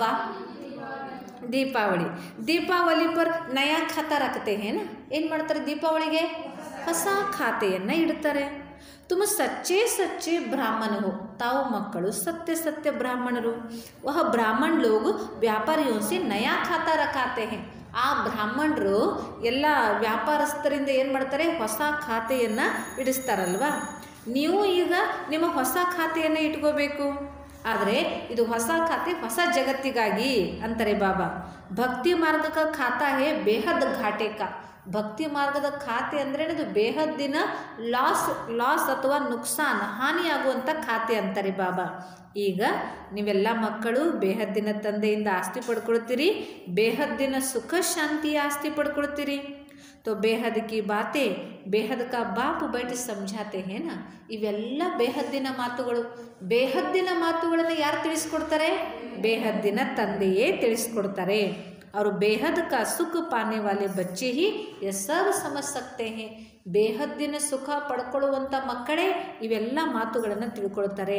ದೀಪಾವಳಿ ದೀಪಾವಳಿ ಪರ್ ನಯಾ ಖಾತಾ ರಖತೆ ಹೇನ ಏನು ಮಾಡ್ತಾರೆ ದೀಪಾವಳಿಗೆ ಹೊಸ ಖಾತೆಯನ್ನು ಇಡ್ತಾರೆ ತುಮ ಸಚ್ಚೆ ಸಚ್ಚೆ ಬ್ರಾಹ್ಮಣ ಹೋ ತಾವು ಮಕ್ಕಳು ಸತ್ಯ ಸತ್ಯ ಬ್ರಾಹ್ಮಣರು ವಹ ಬ್ರಾಹ್ಮಣ ಲೋಗ್ ವ್ಯಾಪಾರಿಯೋ ಸೆ ನಯಾ ಖಾತಾ ರಖಾತೆ ಹೇ ಆ ಬ್ರಾಹ್ಮಣರು ಎಲ್ಲ ವ್ಯಾಪಾರಸ್ಥರಿಂದ ಏನು ಮಾಡ್ತಾರೆ ಹೊಸ ಖಾತೆಯನ್ನು ಇಡಿಸ್ತಾರಲ್ವಾ ನೀವು ಈಗ ನಿಮ್ಮ ಹೊಸ ಖಾತೆಯನ್ನು ಇಟ್ಕೋಬೇಕು ಆದರೆ ಇದು ಹೊಸ ಖಾತೆ ಹೊಸ ಜಗತ್ತಿಗಾಗಿ ಅಂತಾರೆ ಬಾಬಾ ಭಕ್ತಿ ಮಾರ್ಗಕ ಖಾತಾ ಹೇ ಬೇಹದ್ ಘಾಟೆ ಕಾ ಭಕ್ತಿ ಮಾರ್ಗದ ಖಾತೆ ಅಂದರೆ ಅದು ಬೇಹದ್ದಿನ ಲಾಸ್ ಲಾಸ್ ಅಥವಾ ನುಕ್ಸಾನ್ ಹಾನಿಯಾಗುವಂಥ ಖಾತೆ ಅಂತಾರೆ ಬಾಬಾ ಈಗ ನೀವೆಲ್ಲ ಮಕ್ಕಳು ಬೇಹದ್ದಿನ ತಂದೆಯಿಂದ ಆಸ್ತಿ ಪಡ್ಕೊಳ್ತೀರಿ ಬೇಹದ್ದಿನ ಸುಖ ಶಾಂತಿಯ ಆಸ್ತಿ ಪಡ್ಕೊಳ್ತೀರಿ तो ಬೇಹದ್ ಕಿ ಬಾತೆ ಬೇಹದ್ ಕಾ ಬಾಪ್ ಬೈಟ್ ಸಮझाते हैं ना ಇವೆಲ್ಲ ಬೇಹದ್ದಿನ ಮಾತುಗಳು ಬೇಹದ್ದಿನ ಮಾತುಗಳನ್ನು ಯಾರು ತಿಳಿಸ್ಕೊಡ್ತಾರೆ ಬೇಹದ್ದಿನ ತಂದೆಯೇ ತಿಳಿಸ್ಕೊಡ್ತಾರೆ ಅವರು ಬೇಹದ್ ಕಾ ಸುಖ ಪಾನೆ ವಾಲೆ ಬಚ್ಚೆ ಹಿ ये सब समझ सकते हैं ಬೇಹದ್ದಿನ ಸುಖ ಪಡ್ಕೊಳ್ಳುವಂಥ ಮಕ್ಕಳೇ ಇವೆಲ್ಲ ಮಾತುಗಳನ್ನು ತಿಳ್ಕೊಳ್ತಾರೆ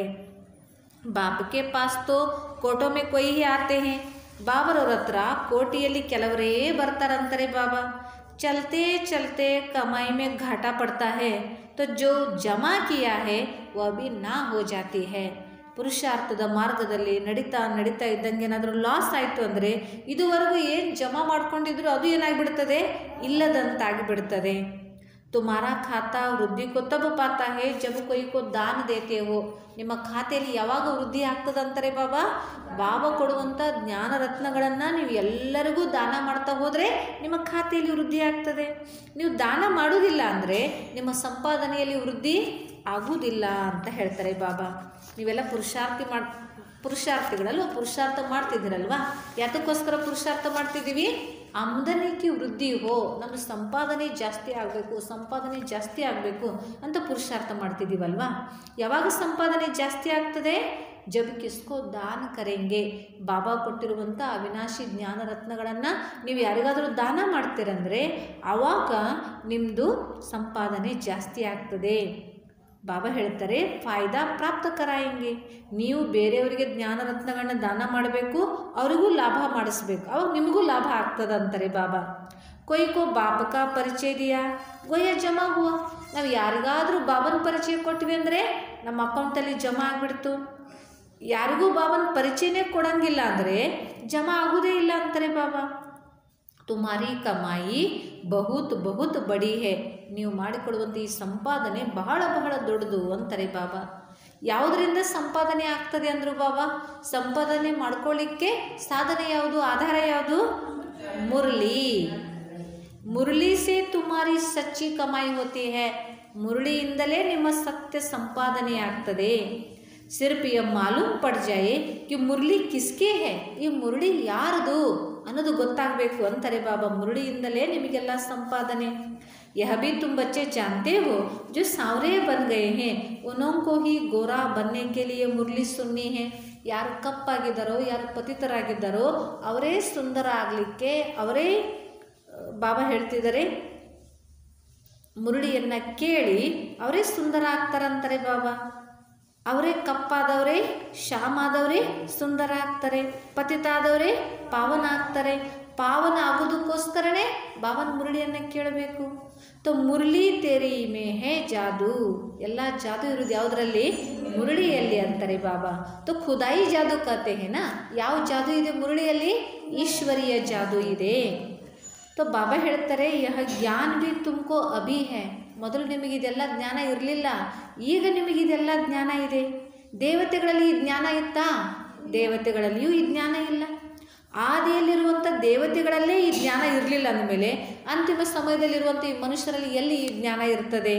ಬಾಪ್ ಕೆ ಪಾಸ್ ತೋ ಕೋಟೋ ಮೇ ಕೊಯ್ ಹಿ ಆತೆ ಹೇ ಬಾಬರವ್ರ ಹತ್ರ ಕೋಟಿಯಲ್ಲಿ ಕೆಲವರೇ ಬರ್ತಾರಂತಾರೆ ಬಾಬಾ चलते चलते कमाई में घाटा पड़ता है तो जो जमा किया है वह भी ना हो जाती है ಪುರುಷಾರ್ಥದ ಮಾರ್ಗದಲ್ಲಿ ನಡೀತಾ ನಡೀತಾ ಇದ್ದಂಗೆ ಏನಾದರೂ ಲಾಸ್ ಆಯಿತು ಅಂದರೆ ಇದುವರೆಗೂ ಏನು ಜಮಾ ಮಾಡ್ಕೊಂಡಿದ್ರು ಅದು ಏನಾಗಿಬಿಡ್ತದೆ ಇಲ್ಲದಂತಾಗಿ ಬಿಡ್ತದೆ ತುಮಾರಾ ಖಾತಾ ವೃದ್ಧಿ ಕೋ ತಬ ಪಾತಾ ಹೇ ಜಬ್ ಕೊಯ್ ಕೋ ದಾನ ದೇತೆ ಹೋ ನಿಮ್ಮ ಖಾತೆಯಲ್ಲಿ ಯಾವಾಗ ವೃದ್ಧಿ ಆಗ್ತದಂತಾರೆ ಬಾಬಾ ಬಾಬಾ ಕೊಡುವಂಥ ಜ್ಞಾನ ರತ್ನಗಳನ್ನು ನೀವು ಎಲ್ಲರಿಗೂ ದಾನ ಮಾಡ್ತಾ ಹೋದರೆ ನಿಮ್ಮ ಖಾತೆಯಲ್ಲಿ ವೃದ್ಧಿ ಆಗ್ತದೆ ನೀವು ದಾನ ಮಾಡೋದಿಲ್ಲ ಅಂದರೆ ನಿಮ್ಮ ಸಂಪಾದನೆಯಲ್ಲಿ ವೃದ್ಧಿ ಆಗುವುದಿಲ್ಲ ಅಂತ ಹೇಳ್ತಾರೆ ಬಾಬಾ ನೀವೆಲ್ಲ ಪುರುಷಾರ್ಥಿ ಮಾಡ್ ಪುರುಷಾರ್ಥಿಗಳಲ್ವ ಪುರುಷಾರ್ಥ ಮಾಡ್ತಿದ್ದೀರಲ್ವಾ ಯಾತಕ್ಕೋಸ್ಕರ ಪುರುಷಾರ್ಥ ಮಾಡ್ತಿದ್ದೀವಿ ಆಮದನಿಗೆ ವೃದ್ಧಿ ಹೋ ನಮ್ಮ ಸಂಪಾದನೆ ಜಾಸ್ತಿ ಆಗಬೇಕು ಸಂಪಾದನೆ ಜಾಸ್ತಿ ಆಗಬೇಕು ಅಂತ ಪುರುಷಾರ್ಥ ಮಾಡ್ತಿದ್ದೀವಲ್ವಾ ಯಾವಾಗ ಸಂಪಾದನೆ ಜಾಸ್ತಿ ಆಗ್ತದೆ ಜಬ್ ಕಿಸ್ಕೋ ದಾನ ಕರೆಂಗೆ ಬಾಬಾ ಕೊಟ್ಟಿರುವಂಥ ಅವಿನಾಶಿ ಜ್ಞಾನ ರತ್ನಗಳನ್ನು ನೀವು ಯಾರಿಗಾದರೂ ದಾನ ಮಾಡ್ತೀರಂದರೆ ಆವಾಗ ನಿಮ್ಮದು ಸಂಪಾದನೆ ಜಾಸ್ತಿ ಆಗ್ತದೆ ಬಾಬಾ ಹೇಳ್ತಾರೆ ಫಾಯ್ದಾ ಪ್ರಾಪ್ತ ಕರಾಯಂಗೆ ನೀವು ಬೇರೆಯವರಿಗೆ ಜ್ಞಾನ ರತ್ನಗಳನ್ನ ದಾನ ಮಾಡಬೇಕು ಅವರಿಗೂ ಲಾಭ ಮಾಡಿಸ್ಬೇಕು ಅವಾಗ ನಿಮಗೂ ಲಾಭ ಆಗ್ತದೆ ಅಂತಾರೆ ಬಾಬಾ ಕೊಯ್ ಕೋ ಬಾಬಕ ಪರಿಚಯ ದಿಯಾ ಗೊಯ್ಯ ಜಮಾ ಹುವ ನಾವು ಯಾರಿಗಾದರೂ ಬಾಬನ ಪರಿಚಯ ಕೊಟ್ವಿ ಅಂದರೆ ನಮ್ಮ ಅಕೌಂಟಲ್ಲಿ ಜಮಾ ಆಗಿಬಿಡ್ತು ಯಾರಿಗೂ ಬಾಬನ ಪರಿಚಯನೇ ಕೊಡಂಗಿಲ್ಲ ಅಂದರೆ ಜಮಾ ಆಗೋದೇ ಇಲ್ಲ ಅಂತಾರೆ ಬಾಬಾ ತುಮಾರಿ ಕಮಾಯಿ ಬಹುತ್ ಬಹುತ್ ಬಡಿ ಹೇ ನೀವು ಮಾಡಿಕೊಡುವಂಥ ಈ ಸಂಪಾದನೆ ಬಹಳ ಬಹಳ ದೊಡ್ಡದು ಅಂತಾರೆ ಬಾಬಾ ಯಾವುದರಿಂದ ಸಂಪಾದನೆ ಆಗ್ತದೆ ಅಂದರು ಬಾಬಾ ಸಂಪಾದನೆ ಮಾಡ್ಕೊಳ್ಳಿಕ್ಕೆ ಸಾಧನೆ ಯಾವುದು ಆಧಾರ ಯಾವುದು ಮುರಳಿ ಮುರಳಿ ಸೇ ತುಮಾರಿ ಸಚ್ಚಿ ಕಮಾಯಿ ಹೋತಿ ಹೇ ಮುರಳಿಯಿಂದಲೇ ನಿಮ್ಮ ಸತ್ಯ ಸಂಪಾದನೆ ಆಗ್ತದೆ ಸಿರ್ಫ್ ಯ ಮಾಲೂಮ್ ಪಡ್ ಜಾಯೆ ಕಿ ಮುರಳಿ ಕಿಸ್ಕೆ ಹೇ ಈ ಮುರಳಿ ಯಾರದು ಅನ್ನೋದು ಗೊತ್ತಾಗಬೇಕು ಅಂತಾರೆ ಬಾಬಾ ಮುರುಳಿಯಿಂದಲೇ ನಿಮಗೆಲ್ಲ ಸಂಪಾದನೆ यह भी तुम बच्चे जानते हो जो सांवरे बन गए हैं उन्हों को ही गोरा बनने के लिए मुरली सुननी है ಯಾರು ಕಪ್ಪಾಗಿದ್ದಾರೋ ಯಾರು ಪತಿತರಾಗಿದ್ದಾರೋ ಅವರೇ ಸುಂದರ ಆಗಲಿಕ್ಕೆ ಅವರೇ ಆ, ಬಾಬಾ ಹೇಳ್ತಿದ್ದಾರೆ ಮುರುಳಿಯನ್ನು ಕೇಳಿ ಅವರೇ ಸುಂದರ ಆಗ್ತಾರಂತಾರೆ ಬಾಬಾ ಅವರೇ ಕಪ್ಪಾದವರೇ ಶ್ಯಾಮಾದವರೇ ಸುಂದರ ಆಗ್ತಾರೆ ಪತಿತಾದವರೇ ಪಾವನ ಆಗ್ತಾರೆ ಪಾವನ ಆಗೋದಕ್ಕೋಸ್ಕರನೇ ಬಾಬನ ಮುರಳಿಯನ್ನು ಕೇಳಬೇಕು ತೋ ಮುರಳಿ ತೇರಿ ಮೇ ಹೇ ಜಾದು ಎಲ್ಲ ಜಾದು ಇರೋದು ಯಾವುದರಲ್ಲಿ ಮುರಳಿಯಲ್ಲಿ ಅಂತಾರೆ ಬಾಬಾ ತೋ ಖುದಾಯಿ ಜಾದು ಕತೆ ಹೇನಾ ಯಾವ ಜಾದು ಇದೆ ಮುರಳಿಯಲ್ಲಿ ಈಶ್ವರಿಯ ಜಾದು ಇದೆ ತೋ ಬಾಬಾ ಹೇಳ್ತಾರೆ ಯಹ ಜ್ಞಾನ ಬಿ ತುಮಕೋ ಅಭಿ ಹೇ ಮೊದಲು ನಿಮಗೆ ಇದೆಲ್ಲ ಜ್ಞಾನ ಇರಲಿಲ್ಲ ಈಗ ನಿಮಗೆ ಇದೆಲ್ಲ ಜ್ಞಾನ ಇದೆ ದೇವತೆಗಳಲ್ಲಿ ಈ ಜ್ಞಾನ ಇತ್ತಾ ದೇವತೆಗಳಲ್ಲಿಯೂ ಈ ಜ್ಞಾನ ಇಲ್ಲ ಆದಿಯಲ್ಲಿರುವಂಥ ದೇವತೆಗಳಲ್ಲೇ ಈ ಜ್ಞಾನ ಇರಲಿಲ್ಲ ಅಂದಮೇಲೆ ಅಂತಿಮ ಸಮಯದಲ್ಲಿರುವಂಥ ಈ ಮನುಷ್ಯರಲ್ಲಿ ಎಲ್ಲಿ ಈ ಜ್ಞಾನ ಇರ್ತದೆ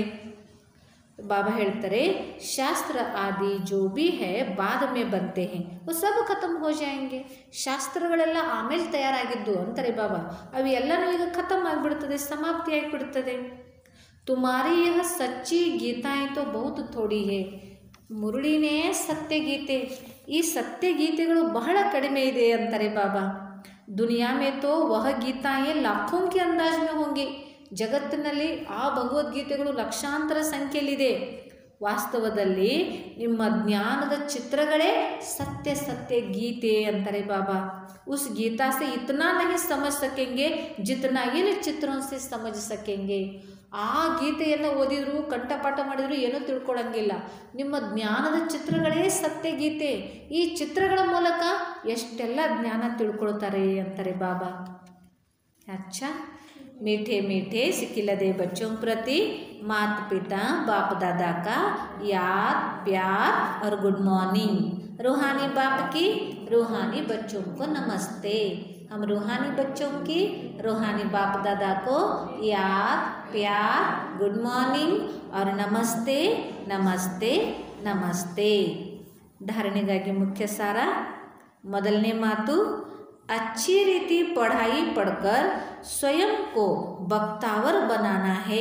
ಬಾಬಾ ಹೇಳ್ತಾರೆ ಶಾಸ್ತ್ರ ಆದಿ ಜೋ ಬಿ ಹೇ ಬಾದ ಮೇ ಬಂತೆ ಹೇ वो सब ಖತಮ್ ಹೋ ಜಾಯಂಗೆ ಶಾಸ್ತ್ರಗಳೆಲ್ಲ ಆಮೇಲೆ ತಯಾರಾಗಿದ್ದು ಅಂತಾರೆ ಬಾಬಾ ಅವು ಎಲ್ಲನೂ ಈಗ ಖತಮ್ ಆಗಿಬಿಡ್ತದೆ ಸಮಾಪ್ತಿ ಆಗಿಬಿಡ್ತದೆ ತುಮಾರಿ ಯಹ ಸಚ್ಚಿ ಗೀತಾएं तो बहुत ಥೋಡಿ ಹೇ ಮುರುಳಿನೇ ಸತ್ಯ ಗೀತೆ ಈ ಸತ್ಯ ಗೀತೆಗಳು ಬಹಳ ಕಡಿಮೆ ಇದೆ ಅಂತಾರೆ ಬಾಬಾ ದುನಿಯಾ ಮೇ ತೋ ವಹ ಗೀತಾಯೇ ಲಾಖೋಂ ಕೆ ಅಂದಾಜ್ ಮೇ ಹೋಂಗೆ ಜಗತ್ತಿನಲ್ಲಿ ಆ ಭಗವದ್ಗೀತೆಗಳು ಲಕ್ಷಾಂತರ ಸಂಖ್ಯೆಯಲ್ಲಿದೆ ವಾಸ್ತವದಲ್ಲಿ ನಿಮ್ಮ ಜ್ಞಾನದ ಚಿತ್ರಗಳೇ ಸತ್ಯ ಸತ್ಯ ಗೀತೆ ಅಂತಾರೆ ಬಾಬಾ उस गीता से इतना नहीं समझ सकेंगे जितना इन चित्रों से समझ सकेंगे ಆ ಗೀತೆಯನ್ನು ಓದಿದ್ರು ಕಂಠಪಾಠ ಮಾಡಿದ್ರು ಏನೂ ತಿಳ್ಕೊಳಂಗಿಲ್ಲ ನಿಮ್ಮ ಜ್ಞಾನದ ಚಿತ್ರಗಳೇ ಸತ್ಯ ಗೀತೆ ಈ ಚಿತ್ರಗಳ ಮೂಲಕ ಎಷ್ಟೆಲ್ಲ ಜ್ಞಾನ ತಿಳ್ಕೊಳ್ತಾರೆ ಅಂತಾರೆ ಬಾಬಾ अच्छा मीठे मीठे सिकिलदे बच्चों प्रति माता पिता बाप दादा का याद प्यार और गुड मॉर्निंग रूहानी बाप की रूहानी बच्चों को नमस्ते हम रूहानी बच्चों की रूहानी बाप दादा को याद प्यार गुड मॉर्निंग और नमस्ते नमस्ते नमस्ते ಧಾರಣೆಗಾಗಿ ಮುಖ್ಯ ಸಾರ ಮೊದಲನೇ ಮಾತು अच्छी रीति पढ़ाई पढ़कर स्वयं को ಬಕ್ತಾವರ್ बनाना है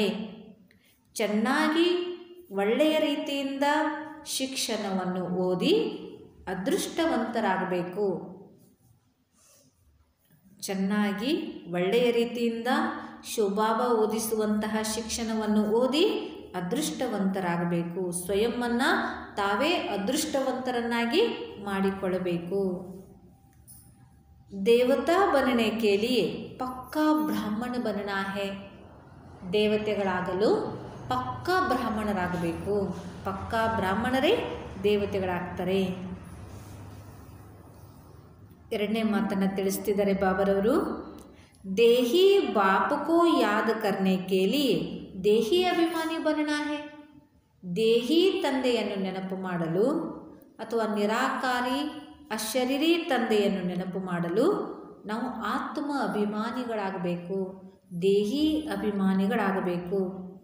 ಚೆನ್ನಾಗಿ ಒಳ್ಳೆಯ ರೀತಿಯಿಂದ ಶಿಕ್ಷಣವನ್ನು ಓದಿ ಅದೃಷ್ಟವಂತರಾಗಬೇಕು ಚೆನ್ನಾಗಿ ಒಳ್ಳೆಯ ರೀತಿಯಿಂದ ಶೋಭಾವ ಓದಿಸುವಂತಹ ಶಿಕ್ಷಣವನ್ನು ಓದಿ ಅದೃಷ್ಟವಂತರಾಗಬೇಕು ಸ್ವಯಂವನ್ನು ತಾವೇ ಅದೃಷ್ಟವಂತರನ್ನಾಗಿ ಮಾಡಿಕೊಳ್ಳಬೇಕು ದೇವತಾ बनने के लिए ಪಕ್ಕಾ ಬ್ರಾಹ್ಮಣ बनना है ದೇವತೆಗಳಾಗಲು ಪಕ್ಕಾ ಬ್ರಾಹ್ಮಣರಾಗಬೇಕು ಪಕ್ಕಾ ಬ್ರಾಹ್ಮಣರೇ ದೇವತೆಗಳಾಗ್ತಾರೆ ಎರಡನೇ ಮಾತನ್ನು ತಿಳಿಸ್ತಿದ್ದಾರೆ ಬಾಬರವರು ದೇಹಿ ಬಾಪಕೋ ಯಾದ್ ಕರ್ನೆ ಕೇಳಿ ದೇಹಿ ಅಭಿಮಾನಿ बनना है ದೇಹಿ ತಂದೆಯನ್ನು ನೆನಪು ಮಾಡಲು ಅಥವಾ ನಿರಾಕಾರಿ ಅಶರೀರಿ ತಂದೆಯನ್ನು ನೆನಪು ಮಾಡಲು ನಾವು ಆತ್ಮ ಅಭಿಮಾನಿಗಳಾಗಬೇಕು ದೇಹಿ ಅಭಿಮಾನಿಗಳಾಗಬೇಕು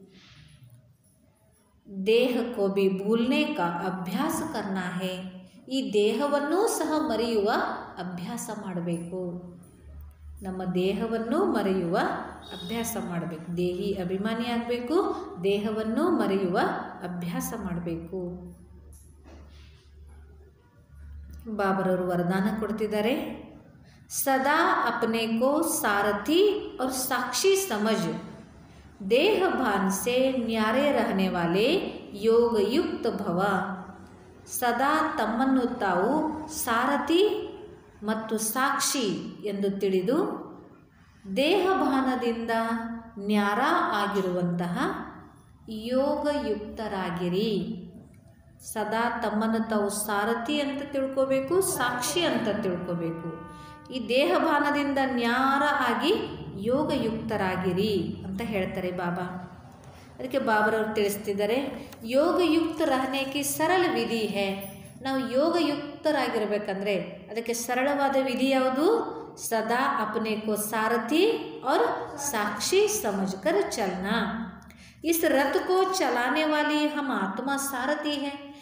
ದೇಹ ಕೋ ಬಿ ಭೂಲ್ನೆ ಕಾ ಅಭ್ಯಾಸ ಕರ್ನಾ ಹೇ ಈ ದೇಹವನ್ನೂ ಸಹ ಮರೆಯುವ ಅಭ್ಯಾಸ ಮಾಡಬೇಕು ನಮ್ಮ ದೇಹವನ್ನು ಮರೆಯುವ ಅಭ್ಯಾಸ ಮಾಡಬೇಕು ದೇಹಿ ಅಭಿಮಾನಿ ಆಗಬೇಕು ದೇಹವನ್ನು ಮರೆಯುವ ಅಭ್ಯಾಸ ಮಾಡಬೇಕು ಬಾಬರವರು ವರದಾನ ಕೊಡ್ತಿದ್ದಾರೆ ಸದಾ अपने को सारथी और साक्षी समझ देह भान से न्यारे रहने वाले ಯೋಗ ಯುಕ್ತ ಭವ ಸದಾ ತಮ್ಮನ್ನು ತಾವು ಸಾರಥಿ ಮತ್ತು ಸಾಕ್ಷಿ ಎಂದು ತಿಳಿದು ದೇಹಭಾನದಿಂದ ನ್ಯಾರ ಆಗಿರುವಂತಹ ಯೋಗಯುಕ್ತರಾಗಿರಿ ಸದಾ ತಮ್ಮನ್ನು ತಾವು ಸಾರಥಿ ಅಂತ ತಿಳ್ಕೋಬೇಕು ಸಾಕ್ಷಿ ಅಂತ ತಿಳ್ಕೋಬೇಕು ಈ ದೇಹಭಾನದಿಂದ ನ್ಯಾರ ಆಗಿ ಯೋಗಯುಕ್ತರಾಗಿರಿ ಅಂತ ಹೇಳ್ತಾರೆ ಬಾಬಾ ಅದಕ್ಕೆ ಬಾಬರವರು ತಿಳಿಸ್ತಿದ್ದಾರೆ ಯೋಗಯುಕ್ತ ರಹನೆಗೆ ಸರಳ ವಿಧಿ ಹೇ ನಾವು ಯೋಗಯುಕ್ತರಾಗಿರ್ಬೇಕಂದ್ರೆ ಅದಕ್ಕೆ ಸರಳವಾದ ವಿಧಿ ಯಾವುದು ಸದಾ अपने को सारथी और साक्षी समझकर चलना इस रथ को चलाने वाली हम आत्मा सारथी है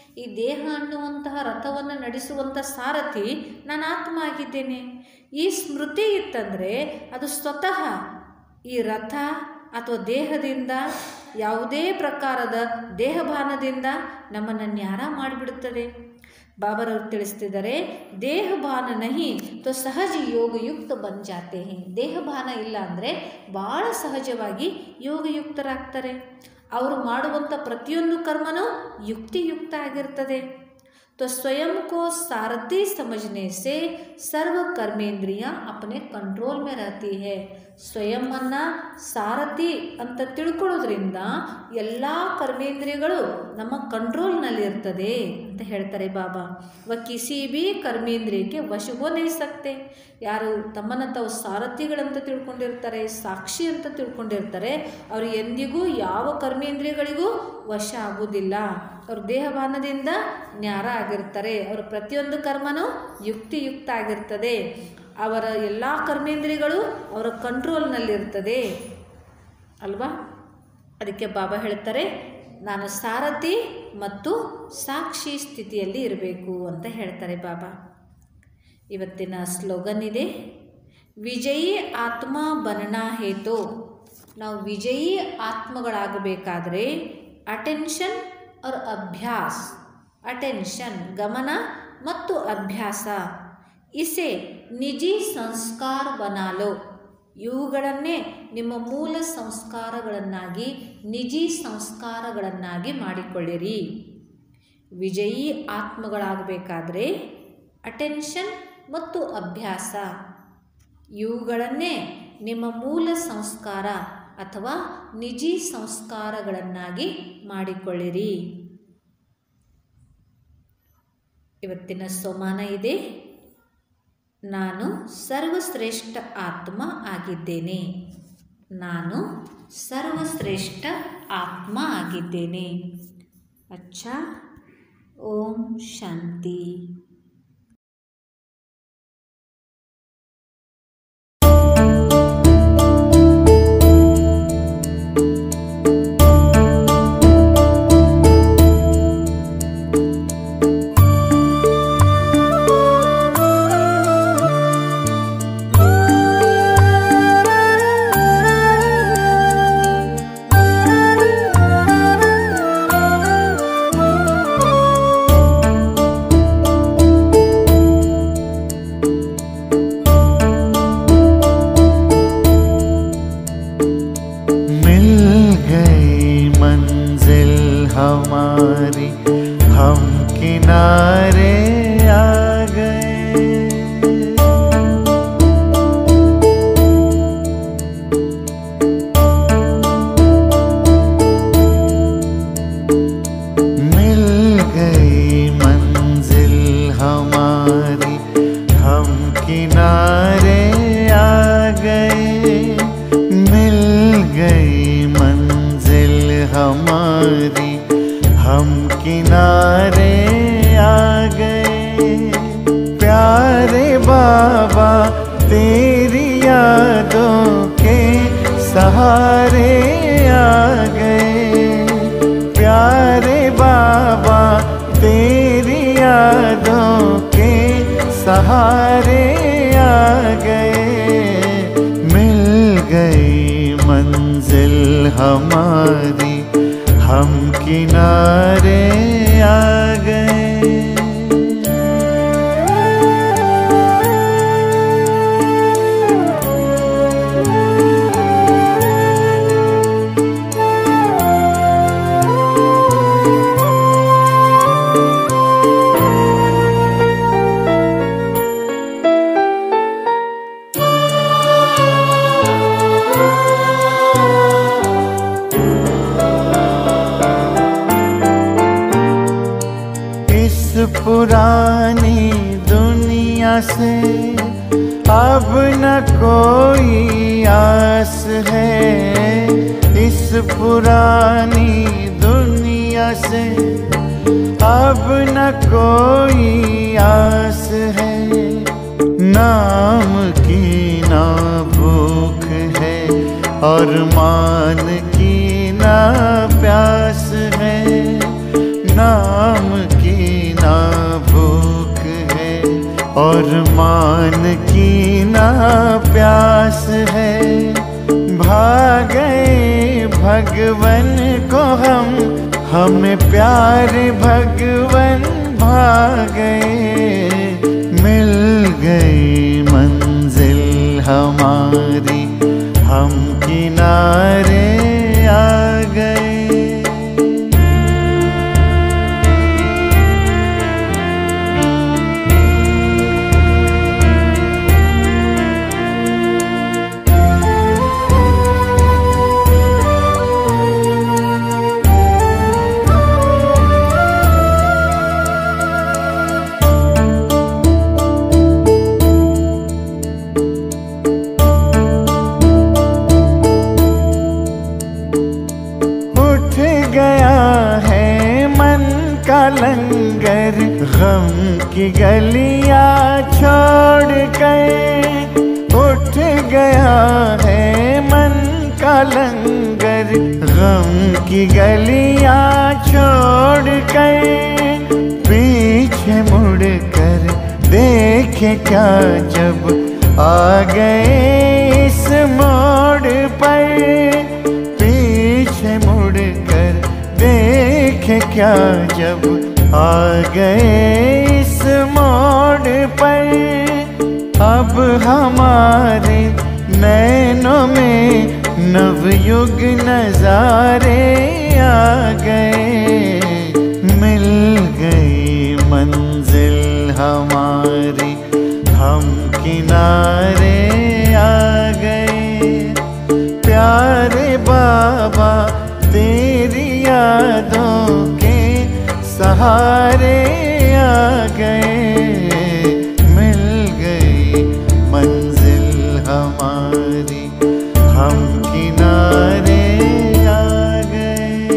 ಈ ದೇಹ ಅನ್ನುವಂತಹ ರಥವನ್ನು ನಡೆಸುವಂಥ ಸಾರಥಿ ನಾನು ಆತ್ಮ ಆಗಿದ್ದೇನೆ ಈ ಸ್ಮೃತಿ ಇತ್ತಂದರೆ ಅದು ಸ್ವತಃ ಈ ರಥ ಅಥವಾ ದೇಹದಿಂದ ಯಾವುದೇ ಪ್ರಕಾರದ ದೇಹಭಾನದಿಂದ ನಮ್ಮನ್ನು ನ್ಯಾರ ಮಾಡಿಬಿಡುತ್ತದೆ ಬಾಬರವರು ತಿಳಿಸ್ತಿದ್ದಾರೆ ದೇಹಭಾನ ನಹಿ ತೋ ಸಹಜ ಯೋಗಯುಕ್ತ ಬನ್ ಜಾತೆ ಹೇ ದೇಹಭಾನ ಇಲ್ಲ ಅಂದರೆ ಭಾಳ ಸಹಜವಾಗಿ ಯೋಗಯುಕ್ತರಾಗ್ತಾರೆ ಅವರು ಮಾಡುವಂಥ ಪ್ರತಿಯೊಂದು ಕರ್ಮನೂ ಯುಕ್ತಿಯುಕ್ತ ಆಗಿರ್ತದೆ तो स्वयं को सारथी समझने से सर्व कर्मेंद्रियां अपने कंट्रोल में रहती है ಸ್ವಯಂವನ್ನ ಸಾರಥಿ ಅಂತ ತಿಳ್ಕೊಳ್ಳೋದ್ರಿಂದ ಎಲ್ಲ ಕರ್ಮೇಂದ್ರಿಯಗಳು ನಮ್ಮ ಕಂಟ್ರೋಲ್ನಲ್ಲಿರ್ತದೆ ಅಂತ ಹೇಳ್ತಾರೆ ಬಾಬಾ ವ ಕಿಸಿ ಬಿ ಕರ್ಮೇಂದ್ರಿಯಕ್ಕೆ ವಶ ಹೋ ನಹಿ ಸಕ್ತೆ ಯಾರು ತಮ್ಮನ್ನು ತಾವು ಸಾರಥಿಗಳಂತ ತಿಳ್ಕೊಂಡಿರ್ತಾರೆ ಸಾಕ್ಷಿ ಅಂತ ತಿಳ್ಕೊಂಡಿರ್ತಾರೆ ಅವರು ಎಂದಿಗೂ ಯಾವ ಕರ್ಮೇಂದ್ರಿಯಗಳಿಗೂ ವಶ ಆಗುವುದಿಲ್ಲ ಅವರು ದೇಹಭಾನದಿಂದ ನ್ಯಾರ ಆಗಿರ್ತಾರೆ ಅವರ ಪ್ರತಿಯೊಂದು ಕರ್ಮನೂ ಯುಕ್ತಿಯುಕ್ತ ಆಗಿರ್ತದೆ ಅವರ ಎಲ್ಲ ಕರ್ಮೇಂದ್ರಿಯಗಳು ಅವರ ಕಂಟ್ರೋಲ್ನಲ್ಲಿರ್ತದೆ ಅಲ್ವಾ ಅದಕ್ಕೆ ಬಾಬಾ ಹೇಳ್ತಾರೆ ನಾನು ಸಾರಥಿ ಮತ್ತು ಸಾಕ್ಷಿ ಸ್ಥಿತಿಯಲ್ಲಿ ಇರಬೇಕು ಅಂತ ಹೇಳ್ತಾರೆ ಬಾಬಾ ಇವತ್ತಿನ ಸ್ಲೋಗನ್ ಇದೆ ವಿಜಯಿ ಆತ್ಮ ಬನನ ಹೇತೋ ನಾವು ವಿಜಯಿ ಆತ್ಮಗಳಾಗಬೇಕಾದ್ರೆ ಅಟೆನ್ಷನ್ ಅವ್ರ ಅಭ್ಯಾಸ ಅಟೆನ್ಷನ್ ಗಮನ ಮತ್ತು ಅಭ್ಯಾಸ ಇಸೆ ನಿಜಿ ಸಂಸ್ಕಾರ ಬನಾಲೋ ಇವುಗಳನ್ನೇ ನಿಮ್ಮ ಮೂಲ ಸಂಸ್ಕಾರಗಳನ್ನಾಗಿ ನಿಜಿ ಸಂಸ್ಕಾರಗಳನ್ನಾಗಿ ಮಾಡಿಕೊಳ್ಳಿರಿ ವಿಜಯಿ ಆತ್ಮಗಳಾಗಬೇಕಾದ್ರೆ ಅಟೆನ್ಷನ್ ಮತ್ತು ಅಭ್ಯಾಸ ಇವುಗಳನ್ನೇ ನಿಮ್ಮ ಮೂಲ ಸಂಸ್ಕಾರ ಅಥವಾ ನಿಜಿ ಸಂಸ್ಕಾರಗಳನ್ನಾಗಿ ಮಾಡಿಕೊಳ್ಳಿರಿ ಇವತ್ತಿನ ಸೋಮಾನ ಇದೆ ನಾನು ಸರ್ವಶ್ರೇಷ್ಠ ಆತ್ಮ ಆಗಿದ್ದೇನೆ ನಾನು ಸರ್ವಶ್ರೇಷ್ಠ ಆತ್ಮ ಆಗಿದ್ದೇನೆ ಅಚ್ಚ ಓಂ ಶಾಂತಿ मिल गई मंजिल हमारी हम किनारे आ गए मिल गई मंजिल हमारी हम किनारे आ गए मिल गई मंजिल हमारी हम किनारे आ गए प्यारे बाबा तेरी यादों के सहारे आ गए प्यारे बाबा तेरी यादों के सहारे आ गए मिल गई मंजिल हमारी हम किनारे आ गए इस पुरानी दुनिया से अब न कोई आस है इस पुरानी दुनिया से अब न कोई आस है नाम की ना भूख है और मान की ना प्यास है नाम की और मान की ना प्यास है भागे भगवन को हम हमें प्यार भगवन भागे मिल गई मंजिल हमारी हम किनारे आ गए उठ गया है मन का लंगर गम की गलियां छोड़ कर उठ गया है मन का लंगर गम की गलियां छोड़ कर पीछे मुड़ कर देखे क्या जब आ गए इस मोड़ पर पीछे मुड़ कर देखे क्या जब आ गए इस मोड़ पर अब हमारे नैनों में नवयुग नजारे आ गए मिल गई मंजिल हमारी हम किनारे आ गए प्यारे बाबा तेरी यादों के सहारे आ गए मिल गई मंजिल हमारी हम किनारे आ गए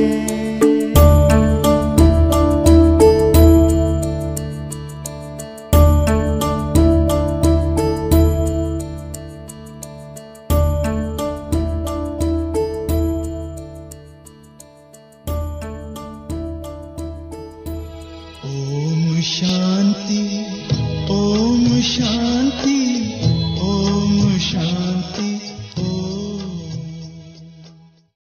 ॐ शान्ति ॐ शान्ति